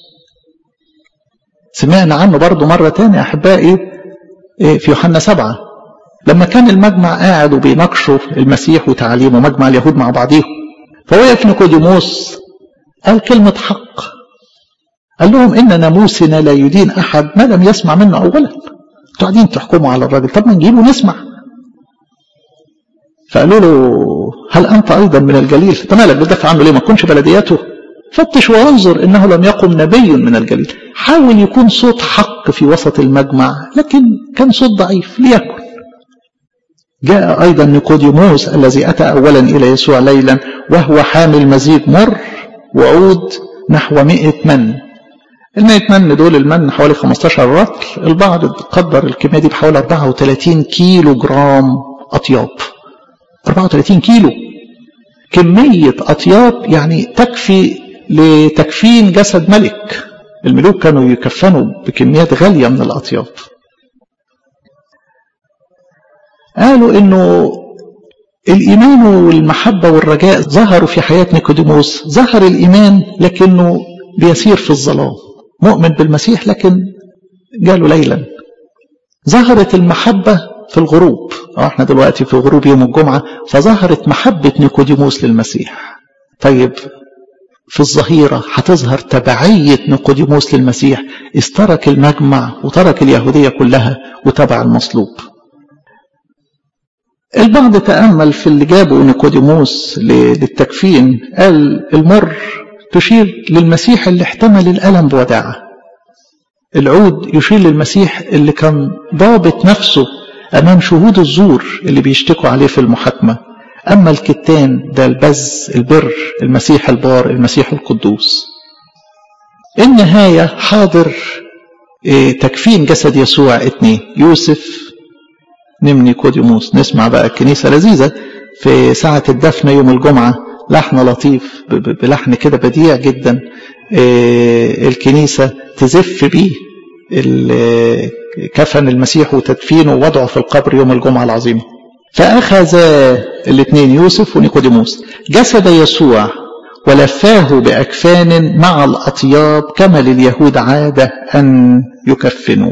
S1: سمعنا عنه برضو مرة تانية أحبائي في يوحنا سبعة لما كان المجمع قاعد وبيناقشوا المسيح وتعليمه مجمع اليهود مع بعضهم فوقف نيكوديموس قال كلمة حق قال لهم إن ناموسنا لا يدين أحد ما لم يسمع منه أولا انتوا قاعدين تحكموا على الراجل طب ما نجيبه ونسمع فقالوا له هل أنت أيضا من الجليل أنت مالك بتدافع عنه ليه ما تكونش بلدياته فتش وانظر إنه لم يقم نبي من الجليل حاول يكون صوت حق في وسط المجمع لكن كان صوت ضعيف ليكن جاء أيضا نيكوديموس الذي أتى أولا إلى يسوع ليلا وهو حامل مزيج مر وعود نحو مئة من المئة من دول المن حوالي 15 رطل البعض قدر الكمية دي بحوالي 34 كيلو جرام أطياب 34 كيلو كمية أطياب يعني تكفي لتكفين جسد ملك الملوك كانوا يكفنوا بكميات غالية من الأطياب قالوا انه الايمان والمحبه والرجاء ظهروا في حياه نيكوديموس ظهر الايمان لكنه بيسير في الظلام مؤمن بالمسيح لكن جاله ليلا ظهرت المحبه في الغروب اه احنا دلوقتي في غروب يوم الجمعه فظهرت محبه نيكوديموس للمسيح طيب في الظهيرة هتظهر تبعية نيقوديموس للمسيح استرك المجمع وترك اليهودية كلها وتبع المصلوب البعض تأمل في اللي جابه نيقوديموس للتكفين قال المر تشير للمسيح اللي احتمل الألم بوداعة العود يشير للمسيح اللي كان ضابط نفسه أمام شهود الزور اللي بيشتكوا عليه في المحاكمة أما الكتان ده البز البر المسيح البار المسيح القدوس النهاية حاضر تكفين جسد يسوع اتنين يوسف نمني كوديموس نسمع بقى الكنيسة لذيذة في ساعة الدفن يوم الجمعة لحن لطيف بلحن كده بديع جدا الكنيسة تزف بيه كفن المسيح وتدفينه ووضعه في القبر يوم الجمعة العظيمة فأخذ الاثنين يوسف ونيقوديموس جسد يسوع ولفاه بأكفان مع الأطياب كما لليهود عادة أن يكفنوا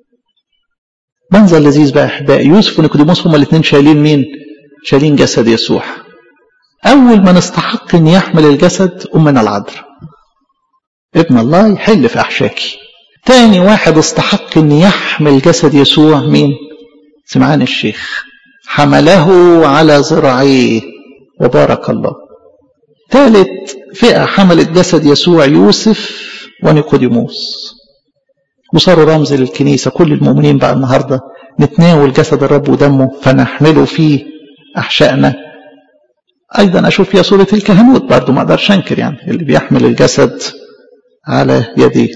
S1: منظر لذيذ بقى أحبائي يوسف ونيقوديموس هما الاثنين شايلين مين؟ شايلين جسد يسوع أول من استحق أن يحمل الجسد أمنا العذراء ابن الله يحل في أحشاكي تاني واحد استحق أن يحمل جسد يسوع مين؟ سمعان الشيخ حمله على ذراعيه وبارك الله ثالث فئة حملت جسد يسوع يوسف ونيقوديموس وصاروا رمز للكنيسة كل المؤمنين بقى النهاردة نتناول جسد الرب ودمه فنحمله فيه أحشائنا أيضا أشوف فيها صورة الكهنوت برضو ما أقدرش أنكر يعني اللي بيحمل الجسد على يديه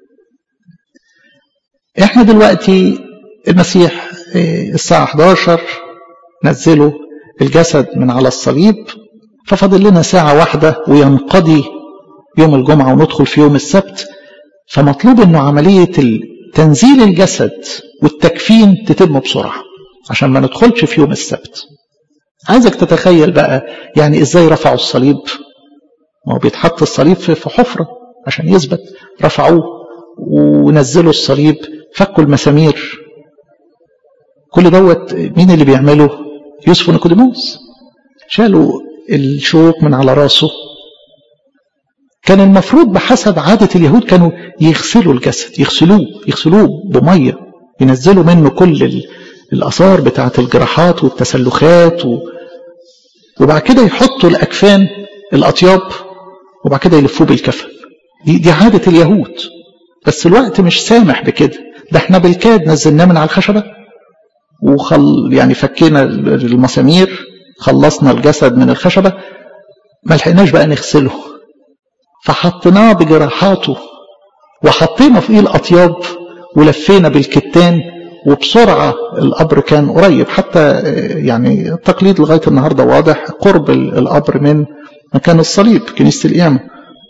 S1: احنا دلوقتي المسيح الساعة 11 نزلوا الجسد من على الصليب ففضل لنا ساعة واحدة وينقضي يوم الجمعة وندخل في يوم السبت فمطلوب انه عملية تنزيل الجسد والتكفين تتم بسرعة عشان ما ندخلش في يوم السبت عايزك تتخيل بقى يعني ازاي رفعوا الصليب ما هو بيتحط الصليب في حفرة عشان يثبت رفعوه ونزلوا الصليب فكوا المسامير كل دوت مين اللي بيعمله يوسف ونيقوديموس شالوا الشوك من على راسه كان المفروض بحسب عادة اليهود كانوا يغسلوا الجسد يغسلوه يغسلوه بمية ينزلوا منه كل الآثار بتاعة الجراحات والتسلخات و... وبعد كده يحطوا الأكفان الأطياب وبعد كده يلفوه بالكفن دي, دي عادة اليهود بس الوقت مش سامح بكده ده احنا بالكاد نزلناه من على الخشبة وخل يعني فكينا المسامير خلصنا الجسد من الخشبة ما لحقناش بقى نغسله فحطيناه بجراحاته وحطينا فوقيه الأطياب ولفينا بالكتان وبسرعة القبر كان قريب حتى يعني التقليد لغاية النهاردة واضح قرب القبر من مكان الصليب كنيسة القيامة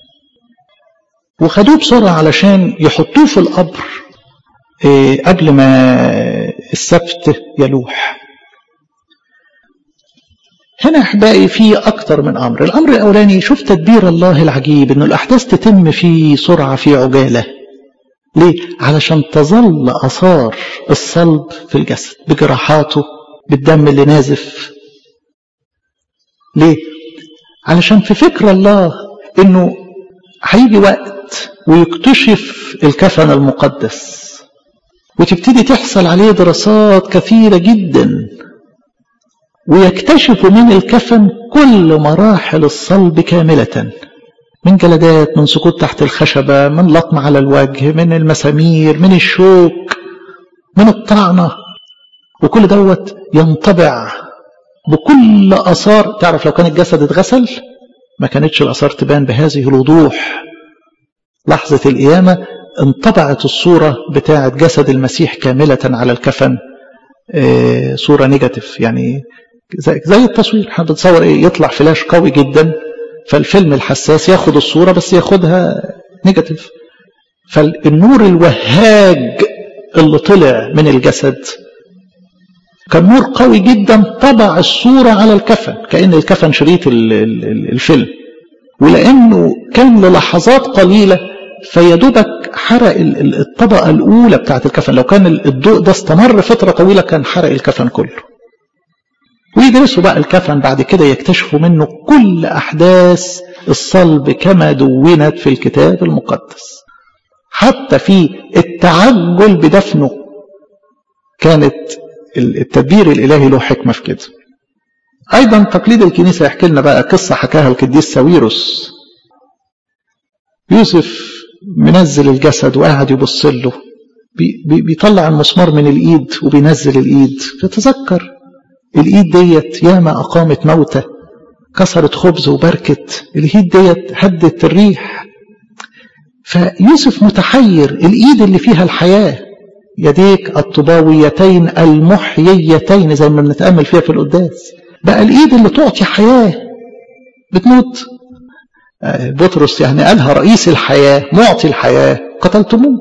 S1: وخدوه بسرعة علشان يحطوه في القبر قبل ما السبت يلوح هنا احبائي في اكتر من امر الامر الاولاني شوف تدبير الله العجيب ان الاحداث تتم في سرعه في عجاله ليه علشان تظل اثار الصلب في الجسد بجراحاته بالدم اللي نازف ليه علشان في فكر الله انه هيجي وقت ويكتشف الكفن المقدس وتبتدي تحصل عليه دراسات كثيره جدا ويكتشف من الكفن كل مراحل الصلب كاملة من جلدات من سقوط تحت الخشبة من لطم على الوجه من المسامير من الشوك من الطعنة وكل دوت ينطبع بكل أثار تعرف لو كان الجسد اتغسل ما كانتش الأثار تبان بهذه الوضوح لحظة القيامة انطبعت الصورة بتاعة جسد المسيح كاملة على الكفن اه صورة نيجاتيف يعني زي, زي التصوير احنا بنتصور ايه يطلع فلاش قوي جدا فالفيلم الحساس ياخد الصورة بس ياخدها نيجاتيف فالنور الوهاج اللي طلع من الجسد كان نور قوي جدا طبع الصورة على الكفن كأن الكفن شريط الفيلم ولأنه كان للحظات قليلة فيدوبك حرق الطبقة الأولى بتاعت الكفن لو كان الضوء ده استمر فترة طويلة كان حرق الكفن كله ويدرسوا بقى الكفن بعد كده يكتشفوا منه كل أحداث الصلب كما دونت في الكتاب المقدس حتى في التعجل بدفنه كانت التدبير الإلهي له حكمة في كده أيضا تقليد الكنيسة يحكي لنا بقى قصة حكاها القديس ساويروس يوسف منزل الجسد وقاعد يبص له بي بيطلع المسمار من الإيد وبينزل الإيد فتذكر الإيد ديت ياما أقامت موتى كسرت خبز وبركت الإيد ديت هدت الريح فيوسف متحير الإيد اللي فيها الحياة يديك الطباويتين المحييتين زي ما بنتأمل فيها في القداس بقى الإيد اللي تعطي حياة بتموت بطرس يعني قالها رئيس الحياة معطي الحياة قتلتموه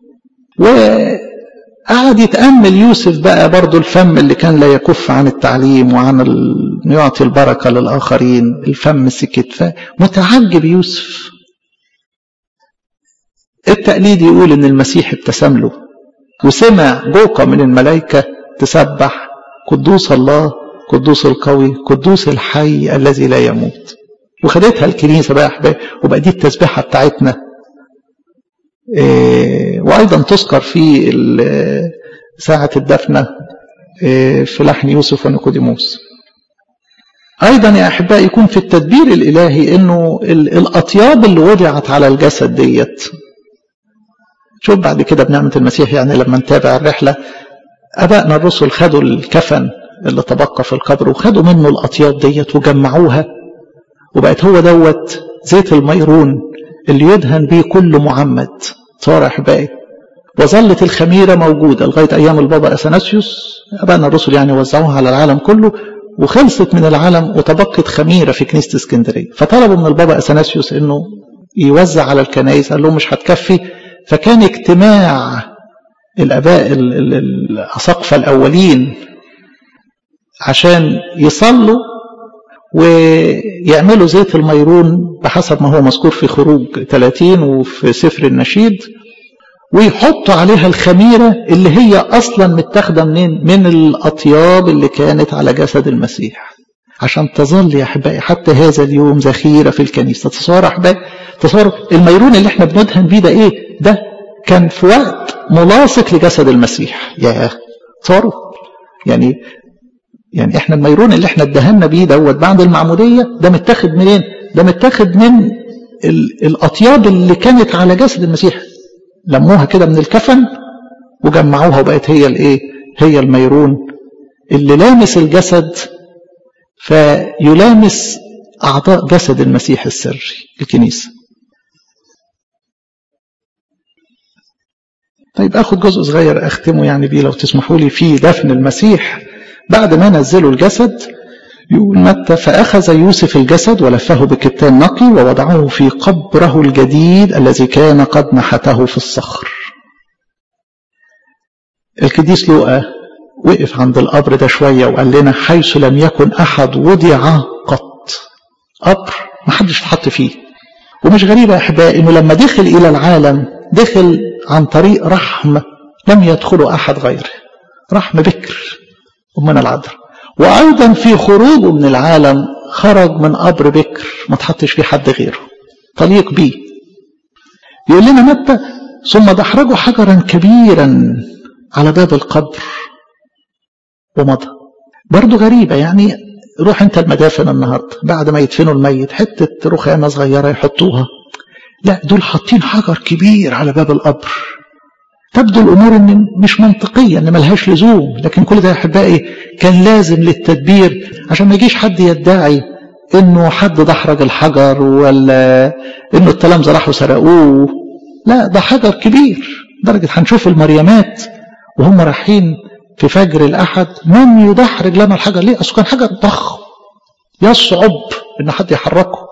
S1: وقعد يتأمل يوسف بقى برضو الفم اللي كان لا يكف عن التعليم وعن ال... يعطي البركة للآخرين الفم سكت فمتعجب يوسف التقليد يقول ان المسيح ابتسم له وسمع بوقة من الملائكة تسبح قدوس الله قدوس القوي قدوس الحي الذي لا يموت وخدتها الكنيسة بقى أحباب وبقى دي التسبيحة بتاعتنا إيه وأيضا تذكر في ساعة الدفنة إيه في لحن يوسف ونيقوديموس أيضا يا أحبائي يكون في التدبير الإلهي أنه الأطياب اللي وضعت على الجسد ديت شوف بعد كده بنعمة المسيح يعني لما نتابع الرحلة أبائنا الرسل خدوا الكفن اللي تبقى في القبر وخدوا منه الأطياب ديت وجمعوها وبقت هو دوت زيت الميرون اللي يدهن به كل معمد صار أحبائي وظلت الخميرة موجودة لغاية أيام البابا أثناسيوس أبائنا الرسل يعني وزعوها على العالم كله وخلصت من العالم وتبقت خميرة في كنيسة اسكندرية فطلبوا من البابا أثناسيوس أنه يوزع على الكنائس قال لهم مش هتكفي فكان اجتماع الآباء الأساقفة الأولين عشان يصلوا ويعملوا زيت الميرون بحسب ما هو مذكور في خروج 30 وفي سفر النشيد ويحطوا عليها الخميرة اللي هي أصلا متاخدة منين؟ من الأطياب اللي كانت على جسد المسيح عشان تظل يا أحبائي حتى هذا اليوم ذخيرة في الكنيسة تصور أحبائي تصور الميرون اللي احنا بندهن بيه ده إيه؟ ده كان في وقت ملاصق لجسد المسيح يا تصوروا يعني يعني احنا الميرون اللي احنا اتدهنا بيه دوت بعد المعمودية ده متاخد منين؟ ده متاخد من الأطياب اللي كانت على جسد المسيح لموها كده من الكفن وجمعوها وبقت هي الايه هي الميرون اللي لامس الجسد فيلامس اعضاء جسد المسيح السري الكنيسه طيب اخد جزء صغير اختمه يعني بيه لو تسمحوا لي في دفن المسيح بعد ما نزلوا الجسد يقول متى فأخذ يوسف الجسد ولفه بكتان نقي ووضعه في قبره الجديد الذي كان قد نحته في الصخر القديس لوقا وقف عند القبر ده شوية وقال لنا حيث لم يكن أحد وضع قط قبر ما حدش اتحط فيه ومش غريبة يا أحبائي إنه لما دخل إلى العالم دخل عن طريق رحم لم يدخله أحد غيره رحم بكر أمنا العذراء وأيضا في خروجه من العالم خرج من قبر بكر ما تحطش فيه حد غيره طليق بيه يقول لنا متى ثم دحرجوا حجرا كبيرا على باب القبر ومضى برضه غريبة يعني روح انت المدافن النهاردة بعد ما يدفنوا الميت حتة رخامة صغيرة يحطوها لا دول حاطين حجر كبير على باب القبر تبدو الأمور إن مش منطقية إن ملهاش لزوم لكن كل ده يا أحبائي كان لازم للتدبير عشان ما يجيش حد يدعي إنه حد دحرج الحجر ولا إنه التلامذة راحوا سرقوه لا ده حجر كبير درجة هنشوف المريمات وهم رايحين في فجر الأحد من يدحرج لنا الحجر ليه؟ أصل كان حجر ضخم يصعب إن حد يحركه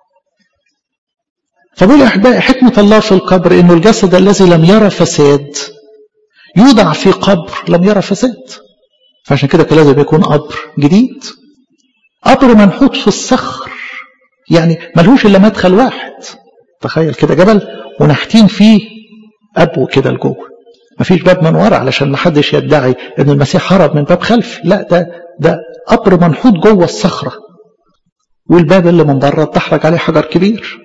S1: فبقول يا أحبائي حكمة الله في القبر إنه الجسد الذي لم يرى فساد يوضع في قبر لم يرى فساد فعشان كده كان لازم يكون قبر جديد قبر منحوت في الصخر يعني ملهوش إلا مدخل واحد تخيل كده جبل ونحتين فيه أبو كده لجوه مفيش باب من ورا علشان ما حدش يدعي ان المسيح هرب من باب خلف لا ده ده قبر منحوت جوه الصخره والباب اللي من بره اتدحرج عليه حجر كبير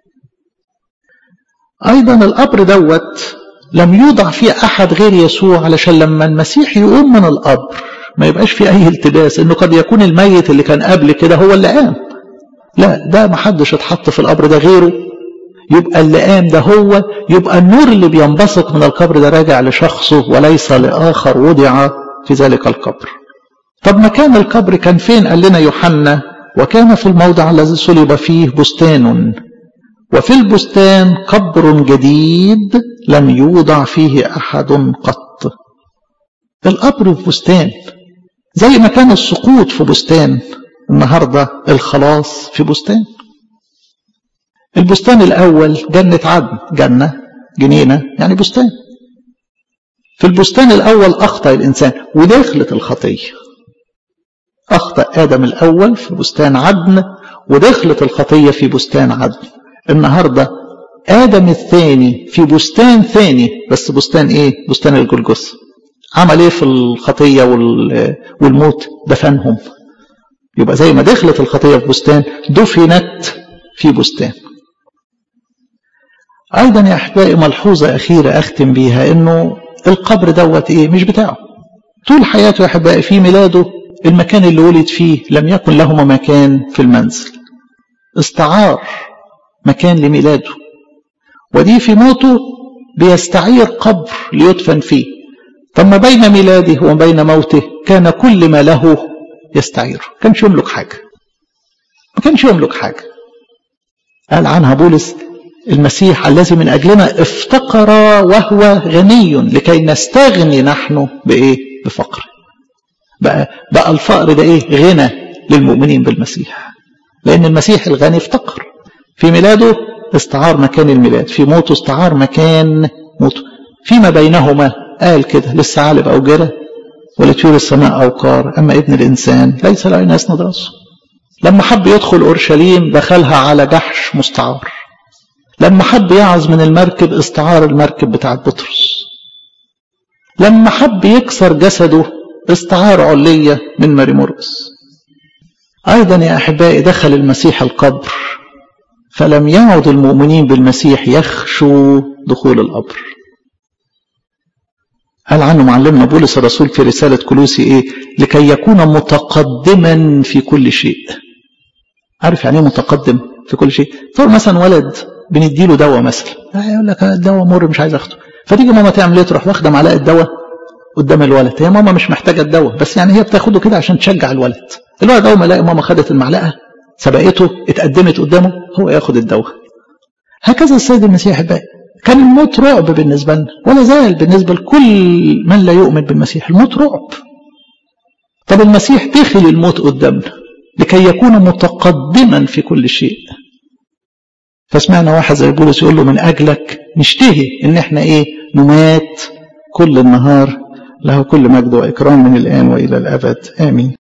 S1: أيضا القبر دوت لم يوضع فيه أحد غير يسوع علشان لما المسيح يقوم من القبر ما يبقاش فيه أي التباس إنه قد يكون الميت اللي كان قبل كده هو اللي قام لا ده ما حدش اتحط في القبر ده غيره يبقى اللي قام ده هو يبقى النور اللي بينبثق من القبر ده راجع لشخصه وليس لآخر وضع في ذلك القبر طب مكان القبر كان فين قال لنا يوحنا وكان في الموضع الذي صلب فيه بستان وفي البستان قبر جديد لم يوضع فيه أحد قط القبر في بستان زي ما كان السقوط في بستان النهاردة الخلاص في بستان البستان الأول جنة عدن جنة جنينة يعني بستان في البستان الأول أخطأ الإنسان ودخلت الخطية أخطأ آدم الأول في بستان عدن ودخلت الخطية في بستان عدن النهاردة آدم الثاني في بستان ثاني بس بستان إيه بستان الجلجث عمل إيه في الخطية والموت دفنهم يبقى زي ما دخلت الخطية في بستان دفنت في بستان أيضا يا أحبائي ملحوظة أخيرة أختم بيها إنه القبر دوت إيه مش بتاعه طول حياته يا أحبائي في ميلاده المكان اللي ولد فيه لم يكن له مكان في المنزل استعار مكان لميلاده ودي في موته بيستعير قبر ليدفن فيه ثم بين ميلاده وبين موته كان كل ما له يستعيره كانش يملك حاجة ما كانش يملك حاجة قال عنها بولس المسيح الذي من أجلنا افتقر وهو غني لكي نستغني نحن بإيه بفقر بقى, بقى الفقر ده إيه غنى للمؤمنين بالمسيح لأن المسيح الغني افتقر في ميلاده استعار مكان الميلاد في موته استعار مكان موته فيما بينهما قال كده للثعالب أوجرة ولطيور السماء أوقار أما ابن الإنسان ليس له ناس ندرسه لما حب يدخل أورشليم دخلها على جحش مستعار لما حب يعظ من المركب استعار المركب بتاعت بطرس لما حب يكسر جسده استعار علية من ماري مرقس أيضا يا أحبائي دخل المسيح القبر فلم يعد المؤمنين بالمسيح يخشوا دخول القبر قال عنه معلمنا بولس الرسول في رسالة كلوسي إيه لكي يكون متقدما في كل شيء عارف يعني ايه متقدم في كل شيء طول مثلا ولد بنديله دواء مثلا يقول لك الدواء مر مش عايز اخده فتيجي ماما تعمل ايه تروح واخده معلقه دواء قدام الولد هي ماما مش محتاجه الدواء بس يعني هي بتاخده كده عشان تشجع الولد الولد اول ما يلاقي ماما خدت المعلقه سبقته اتقدمت قدامه هو ياخد الدواء هكذا السيد المسيح بقى كان الموت رعب بالنسبه لنا ولا زال بالنسبه لكل من لا يؤمن بالمسيح الموت رعب طب المسيح دخل الموت قدامنا لكي يكون متقدما في كل شيء فسمعنا واحد زي بولس يقول له من أجلك نشتهي إن إحنا إيه نمات كل النهار له كل مجد وإكرام من الآن وإلى الأبد آمين